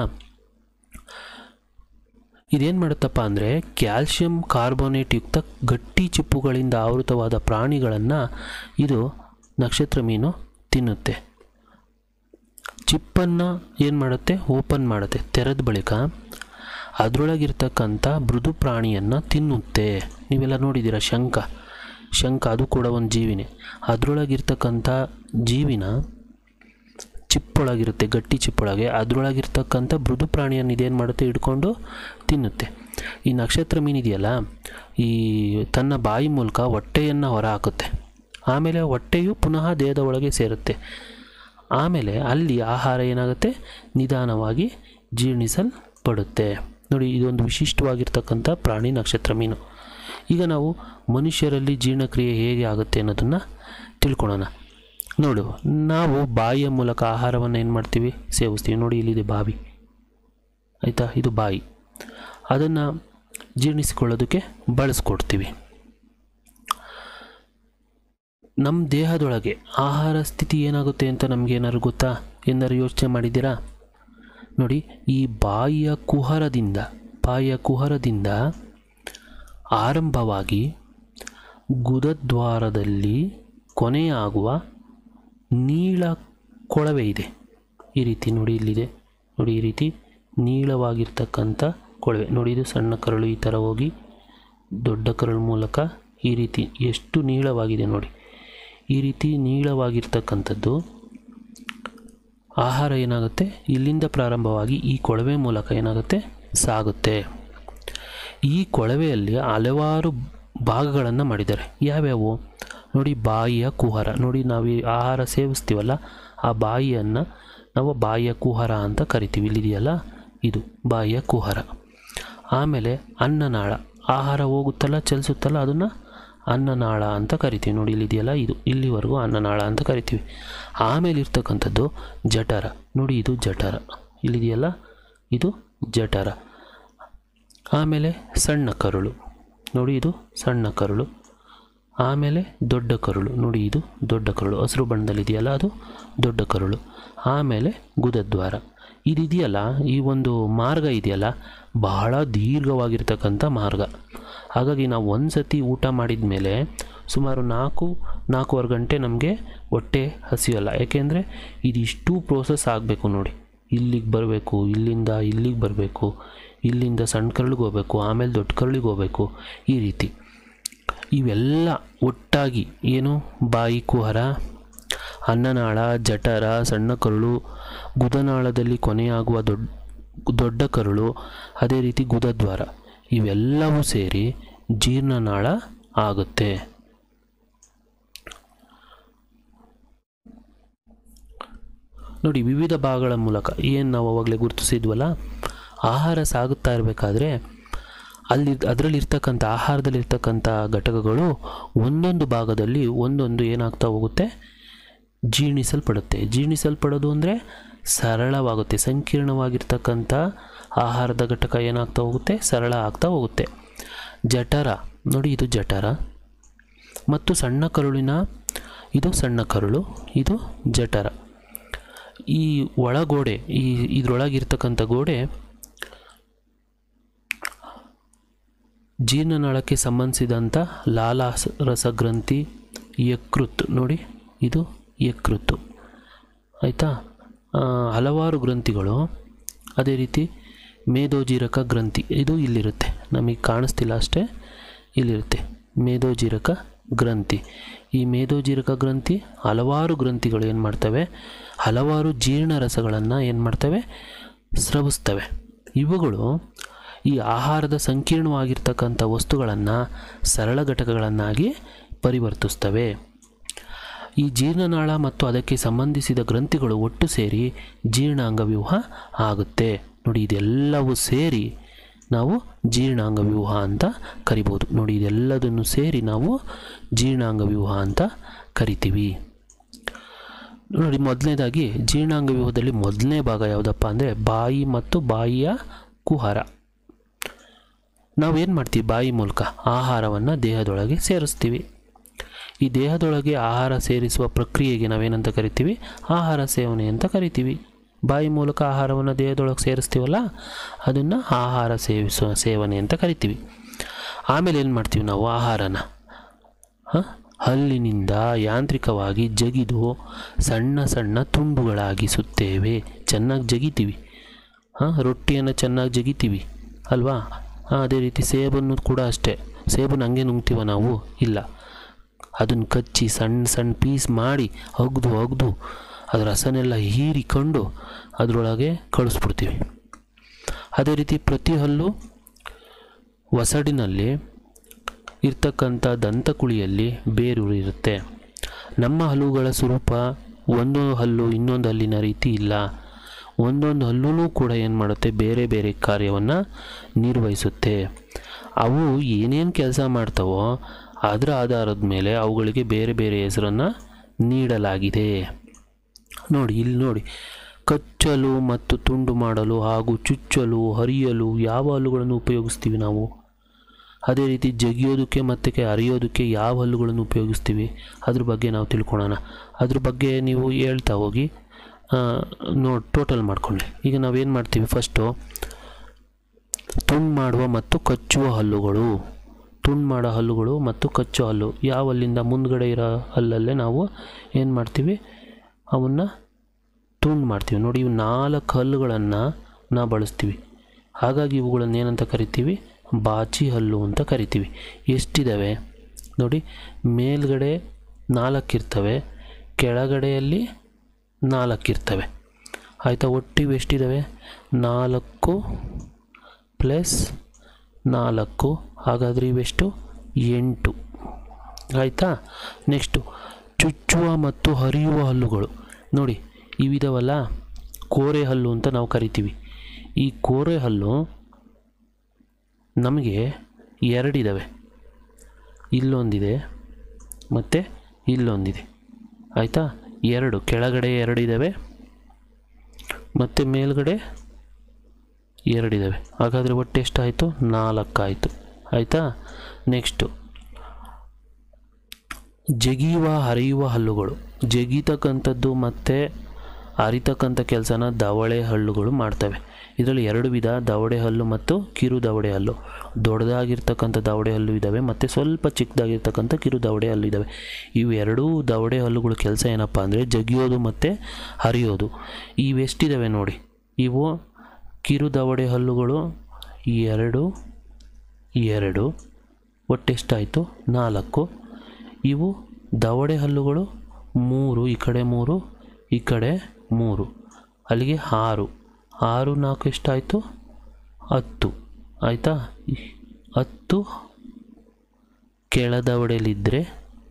A: ಇದೇನು ಮಾಡುತ್ತಪ್ಪ ಅಂದರೆ ಕ್ಯಾಲ್ಶಿಯಂ ಕಾರ್ಬೋನೇಟ್ ಯುಕ್ತ ಗಟ್ಟಿ ಚಿಪ್ಪುಗಳಿಂದ ಆವೃತವಾದ ಪ್ರಾಣಿಗಳನ್ನು ಇದು ನಕ್ಷತ್ರ ಮೀನು ತಿನ್ನುತ್ತೆ ಚಿಪ್ಪನ್ನು ಏನು ಮಾಡುತ್ತೆ ಓಪನ್ ಮಾಡುತ್ತೆ ತೆರೆದ ಬಳಿಕ ಅದರೊಳಗಿರ್ತಕ್ಕಂಥ ಮೃದು ಪ್ರಾಣಿಯನ್ನು ತಿನ್ನುತ್ತೆ ನೀವೆಲ್ಲ ನೋಡಿದ್ದೀರ ಶಂಖ ಶಂಖ ಅದು ಕೂಡ ಒಂದು ಜೀವಿನೇ ಅದರೊಳಗಿರ್ತಕ್ಕಂಥ ಜೀವಿನ ಚಿಪ್ಪೊಳಗಿರುತ್ತೆ ಗಟ್ಟಿ ಚಿಪ್ಪೊಳಗೆ ಅದರೊಳಗಿರ್ತಕ್ಕಂಥ ಮೃದು ಪ್ರಾಣಿಯನ್ನು ಇದೇನು ಮಾಡುತ್ತೆ ಹಿಡ್ಕೊಂಡು ತಿನ್ನುತ್ತೆ ಈ ನಕ್ಷತ್ರ ಮೀನಿದೆಯಲ್ಲ ಈ ತನ್ನ ಬಾಯಿ ಮೂಲಕ ಹೊಟ್ಟೆಯನ್ನು ಹೊರ ಹಾಕುತ್ತೆ ಆಮೇಲೆ ಹೊಟ್ಟೆಯು ಪುನಃ ದೇಹದ ಒಳಗೆ ಸೇರುತ್ತೆ ಆಮೇಲೆ ಅಲ್ಲಿ ಆಹಾರ ಏನಾಗುತ್ತೆ ನಿಧಾನವಾಗಿ ಜೀರ್ಣಿಸಲ್ಪಡುತ್ತೆ ನೋಡಿ ಇದೊಂದು ವಿಶಿಷ್ಟವಾಗಿರ್ತಕ್ಕಂಥ ಪ್ರಾಣಿ ನಕ್ಷತ್ರ ಮೀನು ಈಗ ನಾವು ಮನುಷ್ಯರಲ್ಲಿ ಜೀರ್ಣಕ್ರಿಯೆ ಹೇಗೆ ಆಗುತ್ತೆ ಅನ್ನೋದನ್ನು ತಿಳ್ಕೊಳ್ಳೋಣ ನೋಡು ನಾವು ಬಾಯಿಯ ಮೂಲಕ ಆಹಾರವನ್ನು ಏನು ಮಾಡ್ತೀವಿ ಸೇವಿಸ್ತೀವಿ ನೋಡಿ ಇಲ್ಲಿದೆ ಬಾವಿ ಆಯಿತಾ ಇದು ಬಾಯಿ ಅದನ್ನು ಜೀರ್ಣಿಸಿಕೊಳ್ಳೋದಕ್ಕೆ ಬಳಸ್ಕೊಡ್ತೀವಿ ನಮ್ಮ ದೇಹದೊಳಗೆ ಆಹಾರ ಸ್ಥಿತಿ ಏನಾಗುತ್ತೆ ಅಂತ ನಮ್ಗೆ ಏನಾದ್ರು ಗೊತ್ತಾ ಏನಾದ್ರು ಯೋಚನೆ ಮಾಡಿದ್ದೀರಾ ನೋಡಿ ಈ ಬಾಯಿಯ ಕುಹರದಿಂದ ಬಾಯಿಯ ಕುಹರದಿಂದ ಆರಂಭವಾಗಿ ಗುದದ್ವಾರದಲ್ಲಿ ಕೊನೆಯಾಗುವ ನೀಳ ಕೊಳವೆ ಇದೆ ಈ ರೀತಿ ನೋಡಿ ಇಲ್ಲಿದೆ ನೋಡಿ ಈ ರೀತಿ ನೀಳವಾಗಿರ್ತಕ್ಕಂಥ ಕೊಳವೆ ನೋಡಿ ಇದು ಸಣ್ಣ ಕರಳು ಈ ಥರ ಹೋಗಿ ದೊಡ್ಡ ಕರಳು ಮೂಲಕ ಈ ರೀತಿ ಎಷ್ಟು ನೀಳವಾಗಿದೆ ನೋಡಿ ಈ ರೀತಿ ನೀಳವಾಗಿರ್ತಕ್ಕಂಥದ್ದು ಆಹಾರ ಏನಾಗುತ್ತೆ ಇಲ್ಲಿಂದ ಪ್ರಾರಂಭವಾಗಿ ಈ ಕೊಳವೆ ಮೂಲಕ ಏನಾಗುತ್ತೆ ಸಾಗುತ್ತೆ ಈ ಕೊಳವೆಯಲ್ಲಿ ಹಲವಾರು ಭಾಗಗಳನ್ನು ಮಾಡಿದ್ದಾರೆ ಯಾವ್ಯಾವು ನೋಡಿ ಬಾಯಿಯ ಕುಹರ ನೋಡಿ ನಾವು ಈ ಆಹಾರ ಸೇವಿಸ್ತೀವಲ್ಲ ಆ ಬಾಯಿಯನ್ನು ನಾವು ಬಾಯಿಯ ಕುಹರ ಅಂತ ಕರಿತೀವಿ ಇಲ್ಲಿದೆಯಲ್ಲ ಇದು ಬಾಯಿಯ ಕುಹರ ಆಮೇಲೆ ಅನ್ನನಾಳ ಆಹಾರ ಹೋಗುತ್ತಲ್ಲ ಚಲಿಸುತ್ತಲ್ಲ ಅದನ್ನು ಅನ್ನನಾಳ ಅಂತ ಕರಿತೀವಿ ನೋಡಿ ಇಲ್ಲಿದೆಯಲ್ಲ ಇದು ಇಲ್ಲಿವರೆಗೂ ಅನ್ನನಾಳ ಅಂತ ಕರಿತೀವಿ ಆಮೇಲೆ ಇರ್ತಕ್ಕಂಥದ್ದು ಜಠರ ನೋಡಿ ಇದು ಜಠರ ಇಲ್ಲಿದೆಯಲ್ಲ ಇದು ಜಠರ ಆಮೇಲೆ ಸಣ್ಣ ಕರುಳು ನೋಡಿ ಇದು ಸಣ್ಣ ಕರುಳು ಆಮೇಲೆ ದೊಡ್ಡ ಕರುಳು ನೋಡಿ ಇದು ದೊಡ್ಡ ಕರುಳು ಹಸಿರು ಬಣ್ಣದಲ್ಲಿದೆಯಲ್ಲ ಅದು ದೊಡ್ಡ ಕರುಳು ಆಮೇಲೆ ಗುದದ್ವಾರ ಇದಿದೆಯಲ್ಲ ಈ ಒಂದು ಮಾರ್ಗ ಇದೆಯಲ್ಲ ಬಹಳ ದೀರ್ಘವಾಗಿರ್ತಕ್ಕಂಥ ಮಾರ್ಗ ಹಾಗಾಗಿ ನಾವು ಒಂದು ಸತಿ ಊಟ ಮಾಡಿದ ಮೇಲೆ ಸುಮಾರು ನಾಲ್ಕು ನಾಲ್ಕೂವರೆ ಗಂಟೆ ನಮಗೆ ಹೊಟ್ಟೆ ಹಸಿಯಲ್ಲ ಯಾಕೆಂದರೆ ಇದಿಷ್ಟು ಪ್ರೋಸೆಸ್ ಆಗಬೇಕು ನೋಡಿ ಇಲ್ಲಿಗೆ ಬರಬೇಕು ಇಲ್ಲಿಂದ ಇಲ್ಲಿಗೆ ಬರಬೇಕು ಇಲ್ಲಿಂದ ಸಣ್ಣ ಕರಳಿಗೆ ಹೋಗ್ಬೇಕು ಆಮೇಲೆ ದೊಡ್ಡ ಕರಳಿಗೆ ಹೋಗ್ಬೇಕು ಈ ರೀತಿ ಇವೆಲ್ಲ ಒಟ್ಟಾಗಿ ಏನು ಬಾಯಿ ಕುಹರ ಅನ್ನನಾಳ ಜಠರ ಸಣ್ಣ ಕರುಳು ಗುದನಾಳದಲ್ಲಿ ಕೊನೆಯಾಗುವ ದೊಡ್ಡ ದೊಡ್ಡ ಕರುಳು ಅದೇ ರೀತಿ ಗುದದ್ವಾರ ಇವೆಲ್ಲವೂ ಸೇರಿ ಜೀರ್ಣನಾಳ ಆಗುತ್ತೆ ನೋಡಿ ವಿವಿಧ ಭಾಗಗಳ ಮೂಲಕ ಏನು ನಾವು ಅವಾಗಲೇ ಗುರುತಿಸಿದ್ವಲ್ಲ ಆಹಾರ ಸಾಗುತ್ತಾ ಇರಬೇಕಾದ್ರೆ ಅಲ್ಲಿ ಅದರಲ್ಲಿರ್ತಕ್ಕಂಥ ಆಹಾರದಲ್ಲಿರ್ತಕ್ಕಂಥ ಘಟಕಗಳು ಒಂದೊಂದು ಭಾಗದಲ್ಲಿ ಒಂದೊಂದು ಏನಾಗ್ತಾ ಹೋಗುತ್ತೆ ಜೀರ್ಣಿಸಲ್ಪಡುತ್ತೆ ಜೀರ್ಣಿಸಲ್ಪಡೋದು ಅಂದರೆ ಸರಳವಾಗುತ್ತೆ ಸಂಕೀರ್ಣವಾಗಿರ್ತಕ್ಕಂಥ ಆಹಾರದ ಘಟಕ ಏನಾಗ್ತಾ ಹೋಗುತ್ತೆ ಸರಳ ಆಗ್ತಾ ಹೋಗುತ್ತೆ ಜಠರ ನೋಡಿ ಇದು ಜಠರ ಮತ್ತು ಸಣ್ಣ ಕರುಳಿನ ಇದು ಸಣ್ಣ ಕರುಳು ಇದು ಜಠರ ಈ ಒಳಗೋಡೆ ಈ ಇದರೊಳಗಿರ್ತಕ್ಕಂಥ ಗೋಡೆ ಜೀರ್ಣನಾಳಕ್ಕೆ ಸಂಬಂಧಿಸಿದಂಥ ಲಾಲಾಸ ರಸಗ್ರಂಥಿ ಯಕೃತ್ ನೋಡಿ ಇದು ಯಕೃತ್ತು ಆಯಿತಾ ಹಲವಾರು ಗ್ರಂಥಿಗಳು ಅದೇ ರೀತಿ ಮೇದೋಜೀರಕ ಗ್ರಂಥಿ ಇದು ಇಲ್ಲಿರುತ್ತೆ ನಮಗೆ ಕಾಣಿಸ್ತಿಲ್ಲ ಅಷ್ಟೇ ಇಲ್ಲಿರುತ್ತೆ ಮೇದೋಜೀರಕ ಗ್ರಂಥಿ ಈ ಮೇದೋಜೀರಕ ಗ್ರಂಥಿ ಹಲವಾರು ಗ್ರಂಥಿಗಳು ಏನು ಮಾಡ್ತವೆ ಹಲವಾರು ಜೀರ್ಣ ರಸಗಳನ್ನು ಏನು ಮಾಡ್ತವೆ ಸ್ರವಿಸ್ತವೆ ಇವುಗಳು ಈ ಆಹಾರದ ಸಂಕೀರ್ಣವಾಗಿರ್ತಕ್ಕಂಥ ವಸ್ತುಗಳನ್ನು ಸರಳ ಘಟಕಗಳನ್ನಾಗಿ ಪರಿವರ್ತಿಸ್ತವೆ ಈ ಜೀರ್ಣನಾಳ ಮತ್ತು ಅದಕ್ಕೆ ಸಂಬಂಧಿಸಿದ ಗ್ರಂಥಿಗಳು ಒಟ್ಟು ಸೇರಿ ಜೀರ್ಣಾಂಗ ವ್ಯೂಹ ಆಗುತ್ತೆ ನೋಡಿ ಇದೆಲ್ಲವೂ ಸೇರಿ ನಾವು ಜೀರ್ಣಾಂಗ ವ್ಯೂಹ ಅಂತ ಕರಿಬೋದು ನೋಡಿ ಇದೆಲ್ಲದನ್ನು ಸೇರಿ ನಾವು ಜೀರ್ಣಾಂಗ ವ್ಯೂಹ ಅಂತ ಕರಿತೀವಿ ನೋಡಿ ಮೊದಲನೇದಾಗಿ ಜೀರ್ಣಾಂಗ ವ್ಯೂಹದಲ್ಲಿ ಮೊದಲನೇ ಭಾಗ ಯಾವುದಪ್ಪ ಅಂದರೆ ಬಾಯಿ ಮತ್ತು ಬಾಯಿಯ ಕುಹರ ನಾವೇನು ಮಾಡ್ತೀವಿ ಬಾಯಿ ಮೂಲಕ ಆಹಾರವನ್ನು ದೇಹದೊಳಗೆ ಸೇರಿಸ್ತೀವಿ ಈ ದೇಹದೊಳಗೆ ಆಹಾರ ಸೇರಿಸುವ ಪ್ರಕ್ರಿಯೆಗೆ ನಾವೇನಂತ ಕರಿತೀವಿ ಆಹಾರ ಸೇವನೆ ಅಂತ ಕರಿತೀವಿ ಬಾಯಿ ಮೂಲಕ ಆಹಾರವನ್ನು ದೇಹದೊಳಗೆ ಸೇರಿಸ್ತೀವಲ್ಲ ಅದನ್ನು ಆಹಾರ ಸೇವಿಸುವ ಸೇವನೆ ಅಂತ ಕರಿತೀವಿ ಆಮೇಲೆ ಏನು ಮಾಡ್ತೀವಿ ನಾವು ಆಹಾರನ ಹಾಂ ಹಲ್ಲಿನಿಂದ ಯಾಂತ್ರಿಕವಾಗಿ ಜಗಿದು ಸಣ್ಣ ಸಣ್ಣ ತುಂಡುಗಳಾಗಿಸುತ್ತೇವೆ ಚೆನ್ನಾಗಿ ಜಗಿತೀವಿ ಹಾಂ ರೊಟ್ಟಿಯನ್ನು ಚೆನ್ನಾಗಿ ಜಗಿತೀವಿ ಅಲ್ವಾ ಹಾಂ ಅದೇ ರೀತಿ ಸೇಬನ್ನು ಕೂಡ ಅಷ್ಟೇ ಸೇಬನ್ನು ಹಂಗೆ ನುಂಗ್ತೀವ ನಾವು ಇಲ್ಲ ಅದನ್ನು ಕಚ್ಚಿ ಸಣ್ಣ ಸಣ್ಣ ಪೀಸ್ ಮಾಡಿ ಅಗ್ದು ಅಗ್ದು ಅದರ ರಸನೆಲ್ಲ ಹೀರಿಕೊಂಡು ಅದರೊಳಗೆ ಕಳಿಸ್ಬಿಡ್ತೀವಿ ಅದೇ ರೀತಿ ಪ್ರತಿ ಹಲ್ಲು ಒಸಡಿನಲ್ಲಿ ಇರ್ತಕ್ಕಂಥ ದಂತಕುಳಿಯಲ್ಲಿ ಬೇರೂರು ಇರುತ್ತೆ ನಮ್ಮ ಹಲ್ಲುಗಳ ಸ್ವರೂಪ ಒಂದು ಹಲ್ಲು ಇನ್ನೊಂದು ಹಲ್ಲಿನ ರೀತಿ ಇಲ್ಲ ಒಂದೊಂದು ಹಲ್ಲೂ ಕೂಡ ಏನು ಮಾಡುತ್ತೆ ಬೇರೆ ಬೇರೆ ಕಾರ್ಯವನ್ನು ನಿರ್ವಹಿಸುತ್ತೆ ಅವು ಏನೇನು ಕೆಲಸ ಮಾಡ್ತಾವೋ ಅದರ ಆಧಾರದ ಮೇಲೆ ಅವುಗಳಿಗೆ ಬೇರೆ ಬೇರೆ ಹೆಸರನ್ನು ನೀಡಲಾಗಿದೆ ನೋಡಿ ಇಲ್ಲಿ ನೋಡಿ ಕಚ್ಚಲು ಮತ್ತು ತುಂಡು ಮಾಡಲು ಹಾಗೂ ಚುಚ್ಚಲು ಹರಿಯಲು ಯಾವ ಹಲ್ಲುಗಳನ್ನು ಉಪಯೋಗಿಸ್ತೀವಿ ನಾವು ಅದೇ ರೀತಿ ಜಗಿಯೋದಕ್ಕೆ ಮತ್ತು ಅರಿಯೋದಕ್ಕೆ ಯಾವ ಹಲ್ಲುಗಳನ್ನು ಉಪಯೋಗಿಸ್ತೀವಿ ಅದ್ರ ಬಗ್ಗೆ ನಾವು ತಿಳ್ಕೊಳೋಣ ಅದ್ರ ಬಗ್ಗೆ ನೀವು ಹೇಳ್ತಾ ಹೋಗಿ ನೋಡಿ ಟೋಟಲ್ ಮಾಡ್ಕೊಳ್ಳಿ ಈಗ ನಾವೇನು ಮಾಡ್ತೀವಿ ಫಸ್ಟು ತುಂಡು ಮಾಡುವ ಮತ್ತು ಕಚ್ಚುವ ಹಲ್ಲುಗಳು ತುಂಡು ಮಾಡೋ ಹಲ್ಲುಗಳು ಮತ್ತು ಕಚ್ಚೋ ಹಲ್ಲು ಯಾವ ಹಲ್ಲಿಂದ ಮುಂದ್ಗಡೆ ಇರೋ ಹಲ್ಲಲ್ಲೇ ನಾವು ಏನು ಮಾಡ್ತೀವಿ ಅವನ್ನು ತುಂಡು ಮಾಡ್ತೀವಿ ನೋಡಿ ಇವು ನಾಲ್ಕು ಹಲ್ಲುಗಳನ್ನು ನಾವು ಬಳಸ್ತೀವಿ ಹಾಗಾಗಿ ಇವುಗಳನ್ನು ಏನಂತ ಕರಿತೀವಿ ಬಾಚಿ ಹಲ್ಲು ಅಂತ ಕರಿತೀವಿ ಎಷ್ಟಿದ್ದಾವೆ ನೋಡಿ ಮೇಲ್ಗಡೆ ನಾಲ್ಕಿರ್ತವೆ ಕೆಳಗಡೆಯಲ್ಲಿ ನಾಲ್ಕಿರ್ತವೆ ಆಯಿತಾ ಒಟ್ಟಿಗೆ ಎಷ್ಟಿದ್ದಾವೆ ನಾಲ್ಕು ಪ್ಲಸ್ ನಾಲ್ಕು ಹಾಗಾದರೆ ಇವೆಷ್ಟು ಎಂಟು ಆಯಿತಾ ನೆಕ್ಸ್ಟು ಚುಚ್ಚುವ ಮತ್ತು ಹರಿಯುವ ಹಲ್ಲುಗಳು ನೋಡಿ ಇವಿದಾವಲ್ಲ ಕೋರೆ ಹಲ್ಲು ಅಂತ ನಾವು ಕರಿತೀವಿ ಈ ಕೋರೆ ಹಲ್ಲು ನಮಗೆ ಎರಡಿದ್ದಾವೆ ಇಲ್ಲೊಂದಿದೆ ಮತ್ತು ಇಲ್ಲೊಂದಿದೆ ಆಯಿತಾ ಎರಡು ಕೆಳಗಡೆ ಎರಡಿದ್ದಾವೆ ಮತ್ತು ಮೇಲ್ಗಡೆ ಎರಡಿದ್ದಾವೆ ಹಾಗಾದರೆ ಒಟ್ಟು ಎಷ್ಟಾಯಿತು ನಾಲ್ಕು ಆಯಿತು ಆಯಿತಾ ನೆಕ್ಸ್ಟು ಜಗಿಯುವ ಹರಿಯುವ ಹಲ್ಲುಗಳು ಜಗಿತಕ್ಕಂಥದ್ದು ಮತ್ತು ಅರಿತಕ್ಕಂಥ ಕೆಲಸನ ದವಡೆ ಹಲ್ಲುಗಳು ಮಾಡ್ತವೆ ಇದರಲ್ಲಿ ಎರಡು ವಿಧ ದವಡೆ ಹಲ್ಲು ಮತ್ತು ಕಿರು ದವಡೆ ಹಲ್ಲು ದೊಡ್ಡದಾಗಿರ್ತಕ್ಕಂಥ ದವಡೆ ಹಲ್ಲು ಇದ್ದಾವೆ ಮತ್ತು ಸ್ವಲ್ಪ ಚಿಕ್ಕದಾಗಿರ್ತಕ್ಕಂಥ ಕಿರು ದವಡೆ ಹಲ್ಲು ಇದ್ದಾವೆ ಇವು ಎರಡೂ ದವಡೆ ಹಲ್ಲುಗಳ ಕೆಲಸ ಏನಪ್ಪ ಅಂದರೆ ಜಗಿಯೋದು ಮತ್ತು ಹರಿಯೋದು ಇವೆಷ್ಟಿದ್ದಾವೆ ನೋಡಿ ಇವು ಕಿರು ದವಡೆ ಹಲ್ಲುಗಳು ಎರಡು ಎರಡು ಒಟ್ಟೆಷ್ಟಾಯಿತು ನಾಲ್ಕು ಇವು ದವಡೆ ಹಲ್ಲುಗಳು ಮೂರು ಈ ಕಡೆ ಮೂರು ಈ ಕಡೆ ಮೂರು ಅಲ್ಲಿಗೆ ಆರು ಆರು ನಾಲ್ಕು ಎಷ್ಟಾಯಿತು ಹತ್ತು ಆಯಿತಾ ಹತ್ತು ಕೆಳದವಡೆಯಲ್ಲಿದ್ದರೆ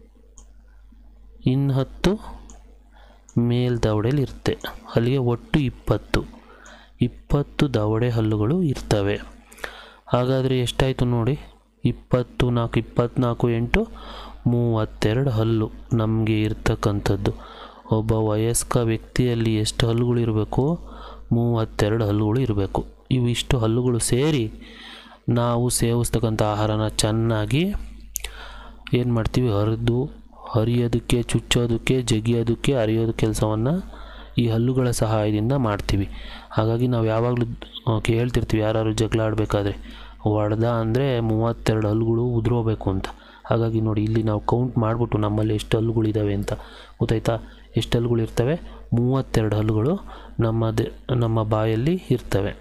A: ಇನ್ನು ಹತ್ತು ಮೇಲ್ದವಡೆಯಲ್ಲಿ ಇರುತ್ತೆ ಅಲ್ಲಿಗೆ ಒಟ್ಟು ಇಪ್ಪತ್ತು ಇಪ್ಪತ್ತು ದವಡೆ ಹಲ್ಲುಗಳು ಇರ್ತವೆ ಹಾಗಾದರೆ ಎಷ್ಟಾಯಿತು ನೋಡಿ ಇಪ್ಪತ್ತು ನಾಲ್ಕು ಇಪ್ಪತ್ತ್ನಾಲ್ಕು ಎಂಟು ಮೂವತ್ತೆರಡು ಹಲ್ಲು ನಮಗೆ ಇರ್ತಕ್ಕಂಥದ್ದು ಒಬ್ಬ ವಯಸ್ಕ ವ್ಯಕ್ತಿಯಲ್ಲಿ ಎಷ್ಟು ಹಲ್ಲುಗಳು ಇರಬೇಕು ಮೂವತ್ತೆರಡು ಹಲ್ಲುಗಳು ಇರಬೇಕು ಇವು ಇಷ್ಟು ಹಲ್ಲುಗಳು ಸೇರಿ ನಾವು ಸೇವಿಸ್ತಕ್ಕಂಥ ಆಹಾರನ ಚೆನ್ನಾಗಿ ಏನು ಮಾಡ್ತೀವಿ ಹರಿದು ಹರಿಯೋದಕ್ಕೆ ಚುಚ್ಚೋದಕ್ಕೆ ಜಗಿಯೋದಕ್ಕೆ ಅರಿಯೋದು ಕೆಲಸವನ್ನು ಈ ಹಲ್ಲುಗಳ ಸಹಾಯದಿಂದ ಮಾಡ್ತೀವಿ ಹಾಗಾಗಿ ನಾವು ಯಾವಾಗಲೂ ಕೇಳ್ತಿರ್ತೀವಿ ಯಾರು ಜಗಳ ಆಡಬೇಕಾದ್ರೆ ಹೊಡೆದ ಅಂದರೆ ಮೂವತ್ತೆರಡು ಹಲ್ಲುಗಳು ಉದುರೋಬೇಕು ಅಂತ ಹಾಗಾಗಿ ನೋಡಿ ಇಲ್ಲಿ ನಾವು ಕೌಂಟ್ ಮಾಡಿಬಿಟ್ಟು ನಮ್ಮಲ್ಲಿ ಎಷ್ಟು ಹಲ್ಲುಗಳಿದ್ದಾವೆ ಅಂತ ಗೊತ್ತಾಯ್ತಾ ಎಷ್ಟು ಹಲ್ಲುಗಳು ಇರ್ತವೆ ಮೂವತ್ತೆರಡು ಹಲ್ಲುಗಳು ನಮ್ಮ ದೆ ನಮ್ಮ ಬಾಯಲ್ಲಿ ಇರ್ತವೆ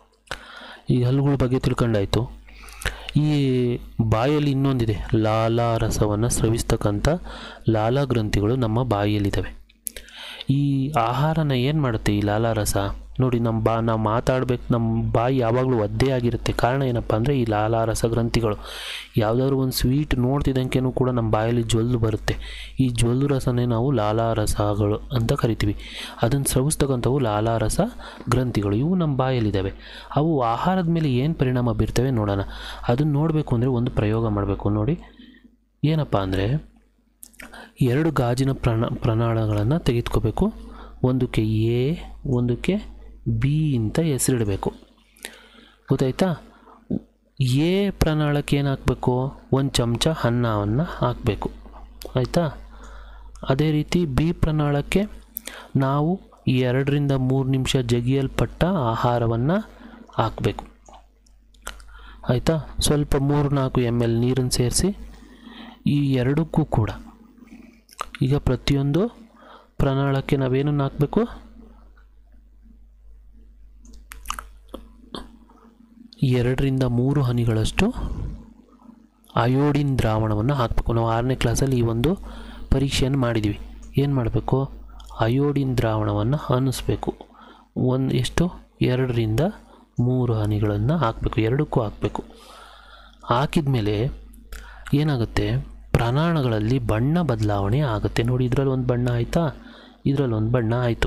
A: ಈ ಹಲ್ಲುಗಳ ಬಗ್ಗೆ ತಿಳ್ಕೊಂಡಾಯಿತು ಈ ಬಾಯಲ್ಲಿ ಇನ್ನೊಂದಿದೆ ಲಾಲಾ ರಸವನ್ನು ಸ್ರವಿಸ್ತಕ್ಕಂಥ ಲಾಲಾ ಗ್ರಂಥಿಗಳು ನಮ್ಮ ಬಾಯಿಯಲ್ಲಿದ್ದಾವೆ ಈ ಆಹಾರನ ಏನು ಮಾಡುತ್ತೆ ಈ ಲಾಲಾ ರಸ ನೋಡಿ ನಮ್ಮ ಬಾ ನಾವು ಮಾತಾಡ್ಬೇಕು ನಮ್ಮ ಬಾಯಿ ಯಾವಾಗಲೂ ಒದ್ದೆ ಆಗಿರುತ್ತೆ ಕಾರಣ ಏನಪ್ಪ ಅಂದರೆ ಈ ಲಾಲಾ ರಸ ಗ್ರಂಥಿಗಳು ಯಾವುದಾದ್ರು ಒಂದು ಸ್ವೀಟ್ ನೋಡ್ತಿದ್ದಂಗೆನೂ ಕೂಡ ನಮ್ಮ ಬಾಯಲ್ಲಿ ಜ್ವಲ್ಲು ಬರುತ್ತೆ ಈ ಜ್ವಲ್ಲು ರಸನೇ ನಾವು ಲಾಲಾ ರಸಗಳು ಅಂತ ಕರಿತೀವಿ ಅದನ್ನು ಸ್ರವಿಸ್ತಕ್ಕಂಥವು ಲಾಲಾ ರಸ ಗ್ರಂಥಿಗಳು ಇವು ನಮ್ಮ ಬಾಯಲ್ಲಿದ್ದಾವೆ ಅವು ಆಹಾರದ ಮೇಲೆ ಏನು ಪರಿಣಾಮ ಬೀರ್ತವೆ ನೋಡೋಣ ಅದನ್ನು ನೋಡಬೇಕು ಅಂದರೆ ಒಂದು ಪ್ರಯೋಗ ಮಾಡಬೇಕು ನೋಡಿ ಏನಪ್ಪ ಅಂದರೆ ಎರಡು ಗಾಜಿನ ಪ್ರಣ ಪ್ರಣಾಳಗಳನ್ನು ತೆಗೆದುಕೋಬೇಕು ಒಂದಕ್ಕೆ ಎ ಒಂದಕ್ಕೆ ಬಿ ಅಂತ ಹೆಸರಿಡಬೇಕು ಗೊತ್ತಾಯ್ತಾ ಎ ಪ್ರಣಾಳಕ್ಕೆ ಏನು ಹಾಕಬೇಕು ಒಂದು ಚಮಚ ಅನ್ನವನ್ನು ಹಾಕಬೇಕು ಆಯಿತಾ ಅದೇ ರೀತಿ ಬಿ ಪ್ರಣಾಳಕ್ಕೆ ನಾವು ಎರಡರಿಂದ ಮೂರು ನಿಮಿಷ ಜಗಿಯಲ್ಪಟ್ಟ ಆಹಾರವನ್ನು ಹಾಕಬೇಕು ಆಯಿತಾ ಸ್ವಲ್ಪ ಮೂರು ನಾಲ್ಕು ಎಮ್ ಎಲ್ ನೀರನ್ನು ಸೇರಿಸಿ ಈ ಎರಡಕ್ಕೂ ಕೂಡ ಈಗ ಪ್ರತಿಯೊಂದು ಪ್ರಣಾಳಕ್ಕೆ ನಾವೇನನ್ನು ಹಾಕಬೇಕು ಎರಡರಿಂದ ಮೂರು ಹನಿಗಳಷ್ಟು ಅಯೋಡಿನ್ ದ್ರಾವಣವನ್ನು ಹಾಕಬೇಕು ನಾವು ಆರನೇ ಕ್ಲಾಸಲ್ಲಿ ಈ ಒಂದು ಪರೀಕ್ಷೆಯನ್ನು ಮಾಡಿದ್ದೀವಿ ಏನು ಮಾಡಬೇಕು ಅಯೋಡಿನ್ ದ್ರಾವಣವನ್ನು ಅನ್ನಿಸ್ಬೇಕು ಒಂದು ಎಷ್ಟು ಎರಡರಿಂದ ಮೂರು ಹನಿಗಳನ್ನು ಹಾಕಬೇಕು ಎರಡಕ್ಕೂ ಹಾಕಬೇಕು ಹಾಕಿದ ಮೇಲೆ ಏನಾಗುತ್ತೆ ಪ್ರಾಣಗಳಲ್ಲಿ ಬಣ್ಣ ಬದಲಾವಣೆ ಆಗುತ್ತೆ ನೋಡಿ ಇದರಲ್ಲಿ ಒಂದು ಬಣ್ಣ ಆಯಿತಾ ಇದರಲ್ಲಿ ಒಂದು ಬಣ್ಣ ಆಯಿತು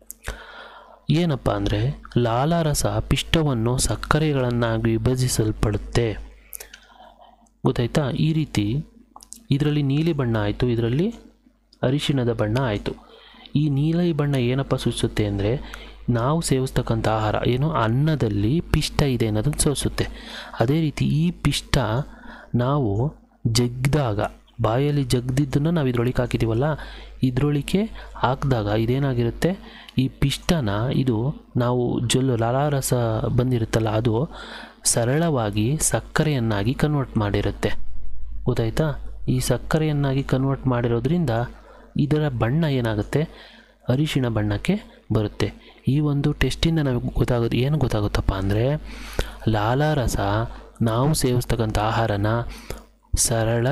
A: ಏನಪ್ಪ ಅಂದರೆ ಲಾಲಾರಸ ಪಿಷ್ಟವನ್ನು ಸಕ್ಕರೆಗಳನ್ನಾಗಿ ವಿಭಜಿಸಲ್ಪಡುತ್ತೆ ಗೊತ್ತಾಯ್ತಾ ಈ ರೀತಿ ಇದರಲ್ಲಿ ನೀಲಿ ಬಣ್ಣ ಆಯಿತು ಇದರಲ್ಲಿ ಅರಿಶಿಣದ ಬಣ್ಣ ಆಯಿತು ಈ ನೀಲಿ ಬಣ್ಣ ಏನಪ್ಪ ಸೂಚಿಸುತ್ತೆ ಅಂದರೆ ನಾವು ಸೇವಿಸ್ತಕ್ಕಂಥ ಆಹಾರ ಏನು ಅನ್ನದಲ್ಲಿ ಪಿಷ್ಟ ಇದೆ ಅನ್ನೋದನ್ನು ಸೂಚಿಸುತ್ತೆ ಅದೇ ರೀತಿ ಈ ಪಿಷ್ಟ ನಾವು ಜಗ್ದಾಗ ಬಾಯಲ್ಲಿ ಜಗ್ದಿದ್ದನ್ನು ನಾವು ಇದ್ರೊಳಗೆ ಹಾಕಿದ್ದೀವಲ್ಲ ಇದ್ರೊಳಗೆ ಹಾಕಿದಾಗ ಇದೇನಾಗಿರುತ್ತೆ ಈ ಪಿಷ್ಟನ ಇದು ನಾವು ಜೊಲ್ಲು ಲಾಲಾರಸ ಬಂದಿರುತ್ತಲ್ಲ ಅದು ಸರಳವಾಗಿ ಸಕ್ಕರೆಯನ್ನಾಗಿ ಕನ್ವರ್ಟ್ ಮಾಡಿರುತ್ತೆ ಗೊತ್ತಾಯ್ತಾ ಈ ಸಕ್ಕರೆಯನ್ನಾಗಿ ಕನ್ವರ್ಟ್ ಮಾಡಿರೋದ್ರಿಂದ ಇದರ ಬಣ್ಣ ಏನಾಗುತ್ತೆ ಅರಿಶಿಣ ಬಣ್ಣಕ್ಕೆ ಬರುತ್ತೆ ಈ ಒಂದು ಟೆಸ್ಟಿಂದ ನಮಗೆ ಗೊತ್ತಾಗೋದು ಏನು ಗೊತ್ತಾಗುತ್ತಪ್ಪ ಅಂದರೆ ಲಾಲಾರಸ ನಾವು ಸೇವಿಸ್ತಕ್ಕಂಥ ಆಹಾರನ ಸರಳ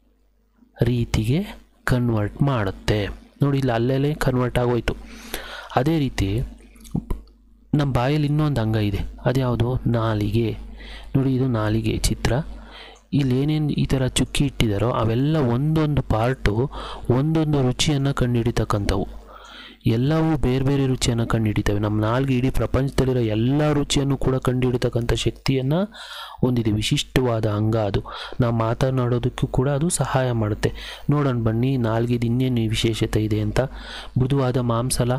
A: ರೀತಿಗೆ ಕನ್ವರ್ಟ್ ಮಾಡುತ್ತೆ ನೋಡಿ ಇಲ್ಲಿ ಅಲ್ಲೆಲ್ಲೇ ಕನ್ವರ್ಟ್ ಆಗೋಯ್ತು ಅದೇ ರೀತಿ ನಮ್ಮ ಬಾಯಲ್ಲಿ ಇನ್ನೊಂದು ಅಂಗ ಇದೆ ಅದ್ಯಾವುದು ನಾಲಿಗೆ ನೋಡಿ ಇದು ನಾಲಿಗೆ ಚಿತ್ರ ಇಲ್ಲಿ ಏನೇನು ಈ ಥರ ಚುಕ್ಕಿ ಇಟ್ಟಿದ್ದಾರೋ ಅವೆಲ್ಲ ಒಂದೊಂದು ಪಾರ್ಟು ಒಂದೊಂದು ರುಚಿಯನ್ನು ಕಂಡುಹಿಡಿತಕ್ಕಂಥವು ಎಲ್ಲವೂ ಬೇರೆ ಬೇರೆ ರುಚಿಯನ್ನು ಕಂಡುಹಿಡಿತವೆ ನಮ್ಮ ನಾಲ್ಗೆ ಇಡೀ ಪ್ರಪಂಚದಲ್ಲಿರೋ ಎಲ್ಲ ರುಚಿಯನ್ನು ಕೂಡ ಕಂಡುಹಿಡಿತಕ್ಕಂಥ ಶಕ್ತಿಯನ್ನು ಹೊಂದಿದೆ ವಿಶಿಷ್ಟವಾದ ಅಂಗ ಅದು ನಾವು ಮಾತನಾಡೋದಕ್ಕೂ ಕೂಡ ಅದು ಸಹಾಯ ಮಾಡುತ್ತೆ ನೋಡೋಣ ಬನ್ನಿ ನಾಲ್ಗೆದು ಇನ್ನೇನು ವಿಶೇಷತೆ ಇದೆ ಅಂತ ಮೃದುವಾದ ಮಾಂಸಲ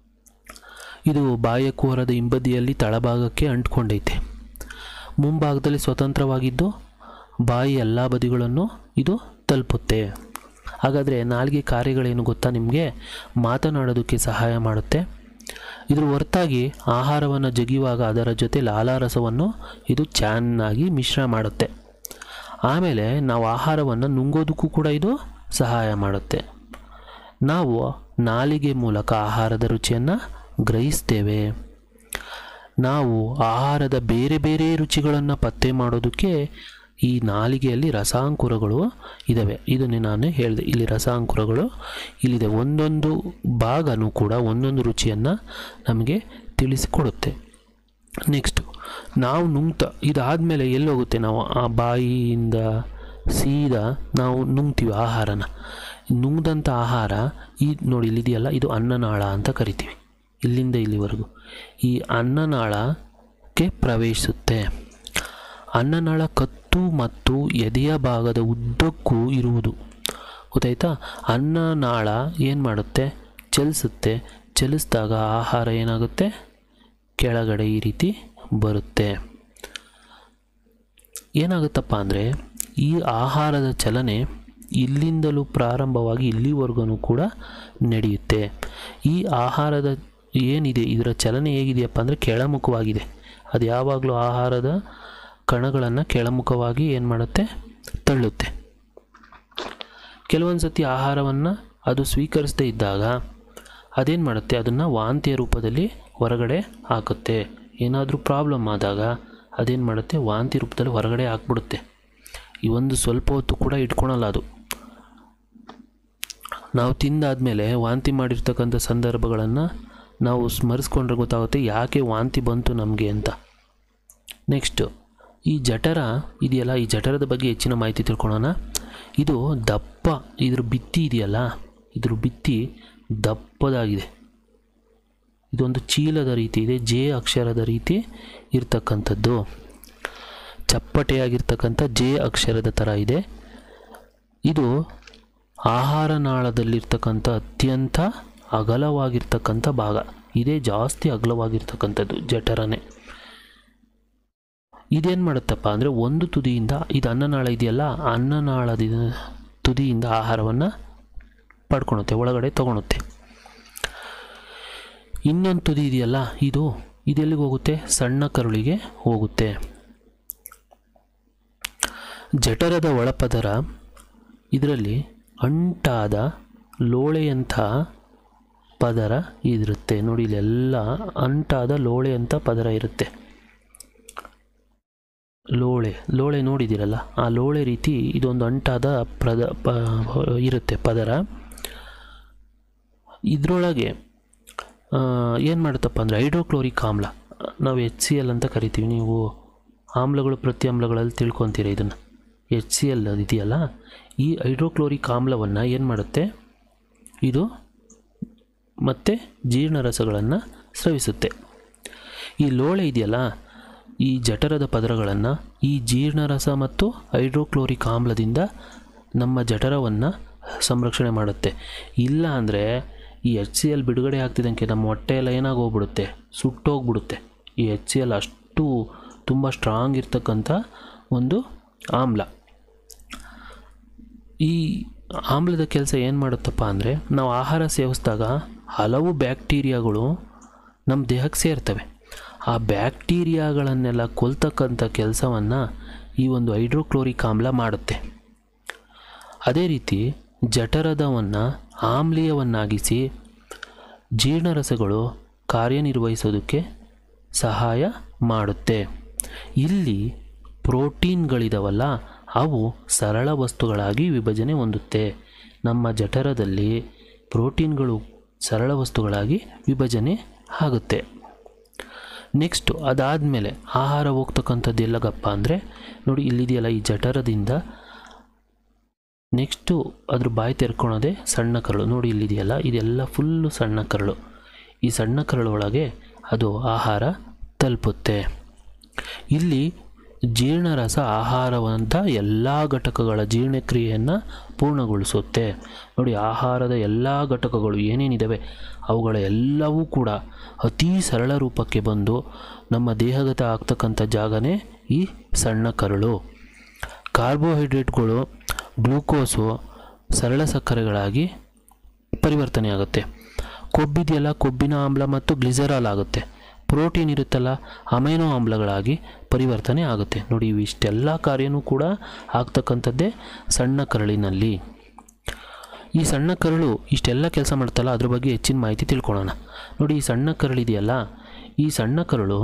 A: ಇದು ಬಾಯ ಕುಹರದ ಹಿಂಬದಿಯಲ್ಲಿ ತಳಭಾಗಕ್ಕೆ ಅಂಟ್ಕೊಂಡೈತೆ ಮುಂಭಾಗದಲ್ಲಿ ಸ್ವತಂತ್ರವಾಗಿದ್ದು ಬಾಯಿ ಎಲ್ಲ ಬದಿಗಳನ್ನು ಇದು ತಲುಪುತ್ತೆ ಹಾಗಾದರೆ ನಾಲ್ಗೆ ಕಾರ್ಯಗಳೇನು ಗೊತ್ತಾ ನಿಮಗೆ ಮಾತನಾಡೋದಕ್ಕೆ ಸಹಾಯ ಮಾಡುತ್ತೆ ಇದ್ರ ಹೊರತಾಗಿ ಆಹಾರವನ್ನು ಜಗಿಯುವಾಗ ಅದರ ಜೊತೆ ಲಾಲಾರಸವನ್ನು ಇದು ಚೆನ್ನಾಗಿ ಮಿಶ್ರ ಮಾಡುತ್ತೆ ಆಮೇಲೆ ನಾವು ಆಹಾರವನ್ನು ನುಂಗೋದಕ್ಕೂ ಕೂಡ ಇದು ಸಹಾಯ ಮಾಡುತ್ತೆ ನಾವು ನಾಲಿಗೆ ಮೂಲಕ ಆಹಾರದ ರುಚಿಯನ್ನು ಗ್ರಹಿಸ್ತೇವೆ ನಾವು ಆಹಾರದ ಬೇರೆ ಬೇರೆ ರುಚಿಗಳನ್ನು ಪತ್ತೆ ಮಾಡೋದಕ್ಕೆ ಈ ನಾಲಿಗೆಯಲ್ಲಿ ರಸಾಂಕುರಗಳು ಇದ್ದಾವೆ ಇದನ್ನೇ ನಾನು ಹೇಳಿದೆ ಇಲ್ಲಿ ರಸಾಂಕುರಗಳು ಇಲ್ಲಿದೆ ಒಂದೊಂದು ಭಾಗನೂ ಕೂಡ ಒಂದೊಂದು ರುಚಿಯನ್ನು ನಮಗೆ ತಿಳಿಸಿಕೊಡುತ್ತೆ ನೆಕ್ಸ್ಟು ನಾವು ನುಂಗ್ತಾ ಇದಾದಮೇಲೆ ಎಲ್ಲಿ ಹೋಗುತ್ತೆ ನಾವು ಆ ಬಾಯಿಯಿಂದ ಸೀದಾ ನಾವು ನುಂಗ್ತೀವಿ ಆಹಾರನ ನುಂಗ್ದಂಥ ಆಹಾರ ಈ ನೋಡಿ ಇಲ್ಲಿದೆಯಲ್ಲ ಇದು ಅನ್ನನಾಳ ಅಂತ ಕರಿತೀವಿ ಇಲ್ಲಿಂದ ಇಲ್ಲಿವರೆಗೂ ಈ ಅನ್ನನಾಳಕ್ಕೆ ಪ್ರವೇಶಿಸುತ್ತೆ ಅನ್ನನಾಳ ಕತ್ತು ಮತ್ತು ಎದೆಯ ಭಾಗದ ಉದ್ದಕ್ಕೂ ಇರುವುದು ಗೊತ್ತಾಯ್ತಾ ಅನ್ನನಾಳ ಏನು ಮಾಡುತ್ತೆ ಚಲಿಸುತ್ತೆ ಚಲಿಸಿದಾಗ ಆಹಾರ ಏನಾಗುತ್ತೆ ಕೆಳಗಡೆ ಈ ರೀತಿ ಬರುತ್ತೆ ಏನಾಗುತ್ತಪ್ಪ ಅಂದರೆ ಈ ಆಹಾರದ ಚಲನೆ ಇಲ್ಲಿಂದಲೂ ಪ್ರಾರಂಭವಾಗಿ ಇಲ್ಲಿವರೆಗೂ ಕೂಡ ನಡೆಯುತ್ತೆ ಈ ಆಹಾರದ ಏನಿದೆ ಇದರ ಚಲನೆ ಹೇಗಿದೆಯಪ್ಪ ಅಂದರೆ ಕೆಳಮುಖವಾಗಿದೆ ಅದು ಯಾವಾಗಲೂ ಆಹಾರದ ಕಣಗಳನ್ನು ಕೆಳಮುಖವಾಗಿ ಏನು ಮಾಡುತ್ತೆ ತಳ್ಳುತ್ತೆ ಕೆಲವೊಂದು ಸತಿ ಆಹಾರವನ್ನು ಅದು ಸ್ವೀಕರಿಸದೇ ಇದ್ದಾಗ ಅದೇನು ಮಾಡುತ್ತೆ ಅದನ್ನು ವಾಂತಿಯ ರೂಪದಲ್ಲಿ ಹೊರಗಡೆ ಹಾಕುತ್ತೆ ಏನಾದರೂ ಪ್ರಾಬ್ಲಮ್ ಆದಾಗ ಅದೇನು ಮಾಡುತ್ತೆ ವಾಂತಿ ರೂಪದಲ್ಲಿ ಹೊರಗಡೆ ಹಾಕ್ಬಿಡುತ್ತೆ ಈ ಒಂದು ಸ್ವಲ್ಪ ಹೊತ್ತು ಕೂಡ ಇಟ್ಕೊಳಲ್ಲ ಅದು ನಾವು ತಿಂದಾದಮೇಲೆ ವಾಂತಿ ಮಾಡಿರ್ತಕ್ಕಂಥ ಸಂದರ್ಭಗಳನ್ನು ನಾವು ಸ್ಮರಿಸ್ಕೊಂಡ್ರೆ ಗೊತ್ತಾಗುತ್ತೆ ಯಾಕೆ ವಾಂತಿ ಬಂತು ನಮಗೆ ಅಂತ ನೆಕ್ಸ್ಟು ಈ ಜಠರ ಇದೆಯಲ್ಲ ಈ ಜಠರದ ಬಗ್ಗೆ ಹೆಚ್ಚಿನ ಮಾಹಿತಿ ತಿಳ್ಕೊಳ್ಳೋಣ ಇದು ದಪ್ಪ ಇದ್ರ ಭಿತ್ತಿ ಇದೆಯಲ್ಲ ಇದ್ರ ಭಿತ್ತಿ ದಪ್ಪದಾಗಿದೆ ಇದೊಂದು ಚೀಲದ ರೀತಿ ಇದೆ ಜೆ ಅಕ್ಷರದ ರೀತಿ ಇರ್ತಕ್ಕಂಥದ್ದು ಚಪ್ಪಟೆಯಾಗಿರ್ತಕ್ಕಂಥ ಜೆ ಅಕ್ಷರದ ಥರ ಇದೆ ಇದು ಆಹಾರ ನಾಳದಲ್ಲಿರ್ತಕ್ಕಂಥ ಅತ್ಯಂತ ಅಗಲವಾಗಿರ್ತಕ್ಕಂಥ ಭಾಗ ಇದೇ ಜಾಸ್ತಿ ಅಗಲವಾಗಿರ್ತಕ್ಕಂಥದ್ದು ಜಠರನೇ ಇದೇನು ಮಾಡುತ್ತಪ್ಪ ಅಂದರೆ ಒಂದು ತುದಿಯಿಂದ ಇದು ಅನ್ನನಾಳ ಇದೆಯಲ್ಲ ಅನ್ನನಾಳದ ತುದಿಯಿಂದ ಆಹಾರವನ್ನು ಪಡ್ಕೊಳುತ್ತೆ ಒಳಗಡೆ ತಗೊಳುತ್ತೆ ಇನ್ನೊಂದು ತುದಿ ಇದೆಯಲ್ಲ ಇದು ಇದೆಲ್ಲಿಗೆ ಹೋಗುತ್ತೆ ಸಣ್ಣ ಕರುಳಿಗೆ ಹೋಗುತ್ತೆ ಜಠರದ ಒಳಪದರ ಇದರಲ್ಲಿ ಅಂಟಾದ ಲೋಳೆಯಂಥ ಪದರ ಇದಿರುತ್ತೆ ನೋಡಿ ಇಲ್ಲೆಲ್ಲ ಅಂಟಾದ ಲೋಳೆಯಂಥ ಪದರ ಇರುತ್ತೆ ಲೋಳೆ ಲೋಳೆ ನೋಡಿದ್ದೀರಲ್ಲ ಆ ಲೋಳೆ ರೀತಿ ಇದೊಂದು ಅಂಟಾದ ಪ್ರದ ಪ ಇರುತ್ತೆ ಪದರ ಇದರೊಳಗೆ ಏನು ಮಾಡುತ್ತಪ್ಪ ಅಂದರೆ ಹೈಡ್ರೋಕ್ಲೋರಿಕ್ ಆಮ್ಲ ನಾವು ಎಚ್ ಸಿ ಎಲ್ ಅಂತ ಕರಿತೀವಿ ನೀವು ಆಮ್ಲಗಳು ಪ್ರತ್ಯಾಮ್ಲಗಳಲ್ಲಿ ತಿಳ್ಕೊತೀರ ಇದನ್ನು ಎಚ್ ಸಿ ಎಲ್ ಇದೆಯಲ್ಲ ಈ ಹೈಡ್ರೋಕ್ಲೋರಿಕ್ ಆಮ್ಲವನ್ನು ಏನು ಮಾಡುತ್ತೆ ಇದು ಮತ್ತು ಜೀರ್ಣರಸಗಳನ್ನು ಸ್ರವಿಸುತ್ತೆ ಈ ಲೋಳೆ ಇದೆಯಲ್ಲ ಈ ಜಠರದ ಪದರಗಳನ್ನು ಈ ಜೀರ್ಣರಸ ಮತ್ತು ಹೈಡ್ರೋಕ್ಲೋರಿಕ್ ಆಮ್ಲದಿಂದ ನಮ್ಮ ಜಠರವನ್ನು ಸಂರಕ್ಷಣೆ ಮಾಡುತ್ತೆ ಇಲ್ಲ ಅಂದರೆ ಈ ಎಚ್ ಸಿ ಎಲ್ ಬಿಡುಗಡೆ ಆಗ್ತಿದ್ದಂಗೆ ನಮ್ಮ ಹೊಟ್ಟೆ ಎಲ್ಲ ಏನಾಗೋಗ್ಬಿಡುತ್ತೆ ಸುಟ್ಟೋಗ್ಬಿಡುತ್ತೆ ಈ ಎಚ್ ಸಿ ಎಲ್ ಅಷ್ಟು ತುಂಬ ಸ್ಟ್ರಾಂಗ್ ಇರ್ತಕ್ಕಂಥ ಒಂದು ಆಮ್ಲ ಈ ಆಮ್ಲದ ಕೆಲಸ ಏನು ಮಾಡುತ್ತಪ್ಪ ಅಂದರೆ ನಾವು ಆಹಾರ ಸೇವಿಸಿದಾಗ ಹಲವು ಬ್ಯಾಕ್ಟೀರಿಯಾಗಳು ನಮ್ಮ ದೇಹಕ್ಕೆ ಸೇರ್ತವೆ ಆ ಬ್ಯಾಕ್ಟೀರಿಯಾಗಳನ್ನೆಲ್ಲ ಕೊಲ್ತಕ್ಕಂಥ ಕೆಲಸವನ್ನು ಈ ಒಂದು ಹೈಡ್ರೋಕ್ಲೋರಿಕ್ ಆಮ್ಲ ಮಾಡುತ್ತೆ ಅದೇ ರೀತಿ ಜಠರದವನ್ನು ಆಮ್ಲೀಯವನ್ನಾಗಿಸಿ ಜೀರ್ಣರಸಗಳು ಕಾರ್ಯನಿರ್ವಹಿಸೋದಕ್ಕೆ ಸಹಾಯ ಮಾಡುತ್ತೆ ಇಲ್ಲಿ ಪ್ರೋಟೀನ್ಗಳಿದಾವಲ್ಲ ಅವು ಸರಳ ವಸ್ತುಗಳಾಗಿ ವಿಭಜನೆ ಹೊಂದುತ್ತೆ ನಮ್ಮ ಜಠರದಲ್ಲಿ ಪ್ರೋಟೀನ್ಗಳು ಸರಳ ವಸ್ತುಗಳಾಗಿ ವಿಭಜನೆ ಆಗುತ್ತೆ ನೆಕ್ಸ್ಟು ಅದಾದಮೇಲೆ ಆಹಾರ ಹೋಗ್ತಕ್ಕಂಥದ್ದು ಎಲ್ಲಗಪ್ಪ ಅಂದರೆ ನೋಡಿ ಇಲ್ಲಿದೆಯಲ್ಲ ಈ ಜಠರದಿಂದ ನೆಕ್ಸ್ಟು ಅದ್ರ ಬಾಯಿ ತೆರ್ಕೊಳೋದೆ ಸಣ್ಣ ಕರಳು ನೋಡಿ ಇಲ್ಲಿದೆಯಲ್ಲ ಇದೆಲ್ಲ ಫುಲ್ಲು ಸಣ್ಣ ಕರಳು ಈ ಸಣ್ಣ ಕರಳು ಒಳಗೆ ಅದು ಆಹಾರ ತಲುಪುತ್ತೆ ಇಲ್ಲಿ ಜೀರ್ಣರಸ ಆಹಾರವಂಥ ಎಲ್ಲ ಘಟಕಗಳ ಜೀರ್ಣಕ್ರಿಯೆಯನ್ನು ಪೂರ್ಣಗೊಳಿಸುತ್ತೆ ನೋಡಿ ಆಹಾರದ ಎಲ್ಲ ಘಟಕಗಳು ಏನೇನಿದ್ದಾವೆ ಅವುಗಳ ಎಲ್ಲವೂ ಕೂಡ ಅತೀ ಸರಳ ರೂಪಕ್ಕೆ ಬಂದು ನಮ್ಮ ದೇಹಗತ ಆಗ್ತಕ್ಕಂಥ ಜಾಗನೇ ಈ ಸಣ್ಣ ಕರಳು ಕಾರ್ಬೋಹೈಡ್ರೇಟ್ಗಳು ಗ್ಲೂಕೋಸು ಸರಳ ಸಕ್ಕರೆಗಳಾಗಿ ಪರಿವರ್ತನೆ ಆಗುತ್ತೆ ಕೊಬ್ಬಿದೆಯಲ್ಲ ಕೊಬ್ಬಿನ ಆಮ್ಲ ಮತ್ತು ಗ್ಲಿಸರಾಲ್ ಆಗುತ್ತೆ ಪ್ರೋಟೀನ್ ಇರುತ್ತಲ್ಲ ಅಮೈನೋ ಆಮ್ಲಗಳಾಗಿ ಪರಿವರ್ತನೆ ಆಗುತ್ತೆ ನೋಡಿ ಇವಿಷ್ಟೆಲ್ಲ ಕಾರ್ಯನೂ ಕೂಡ ಆಗ್ತಕ್ಕಂಥದ್ದೇ ಸಣ್ಣ ಕರಳಿನಲ್ಲಿ ಈ ಸಣ್ಣ ಕರಳು ಇಷ್ಟೆಲ್ಲ ಕೆಲಸ ಮಾಡ್ತಲ್ಲ ಅದ್ರ ಬಗ್ಗೆ ಹೆಚ್ಚಿನ ಮಾಹಿತಿ ತಿಳ್ಕೊಳ್ಳೋಣ ನೋಡಿ ಈ ಸಣ್ಣ ಕರಳಿದೆಯಲ್ಲ ಈ ಸಣ್ಣ ಕರಳು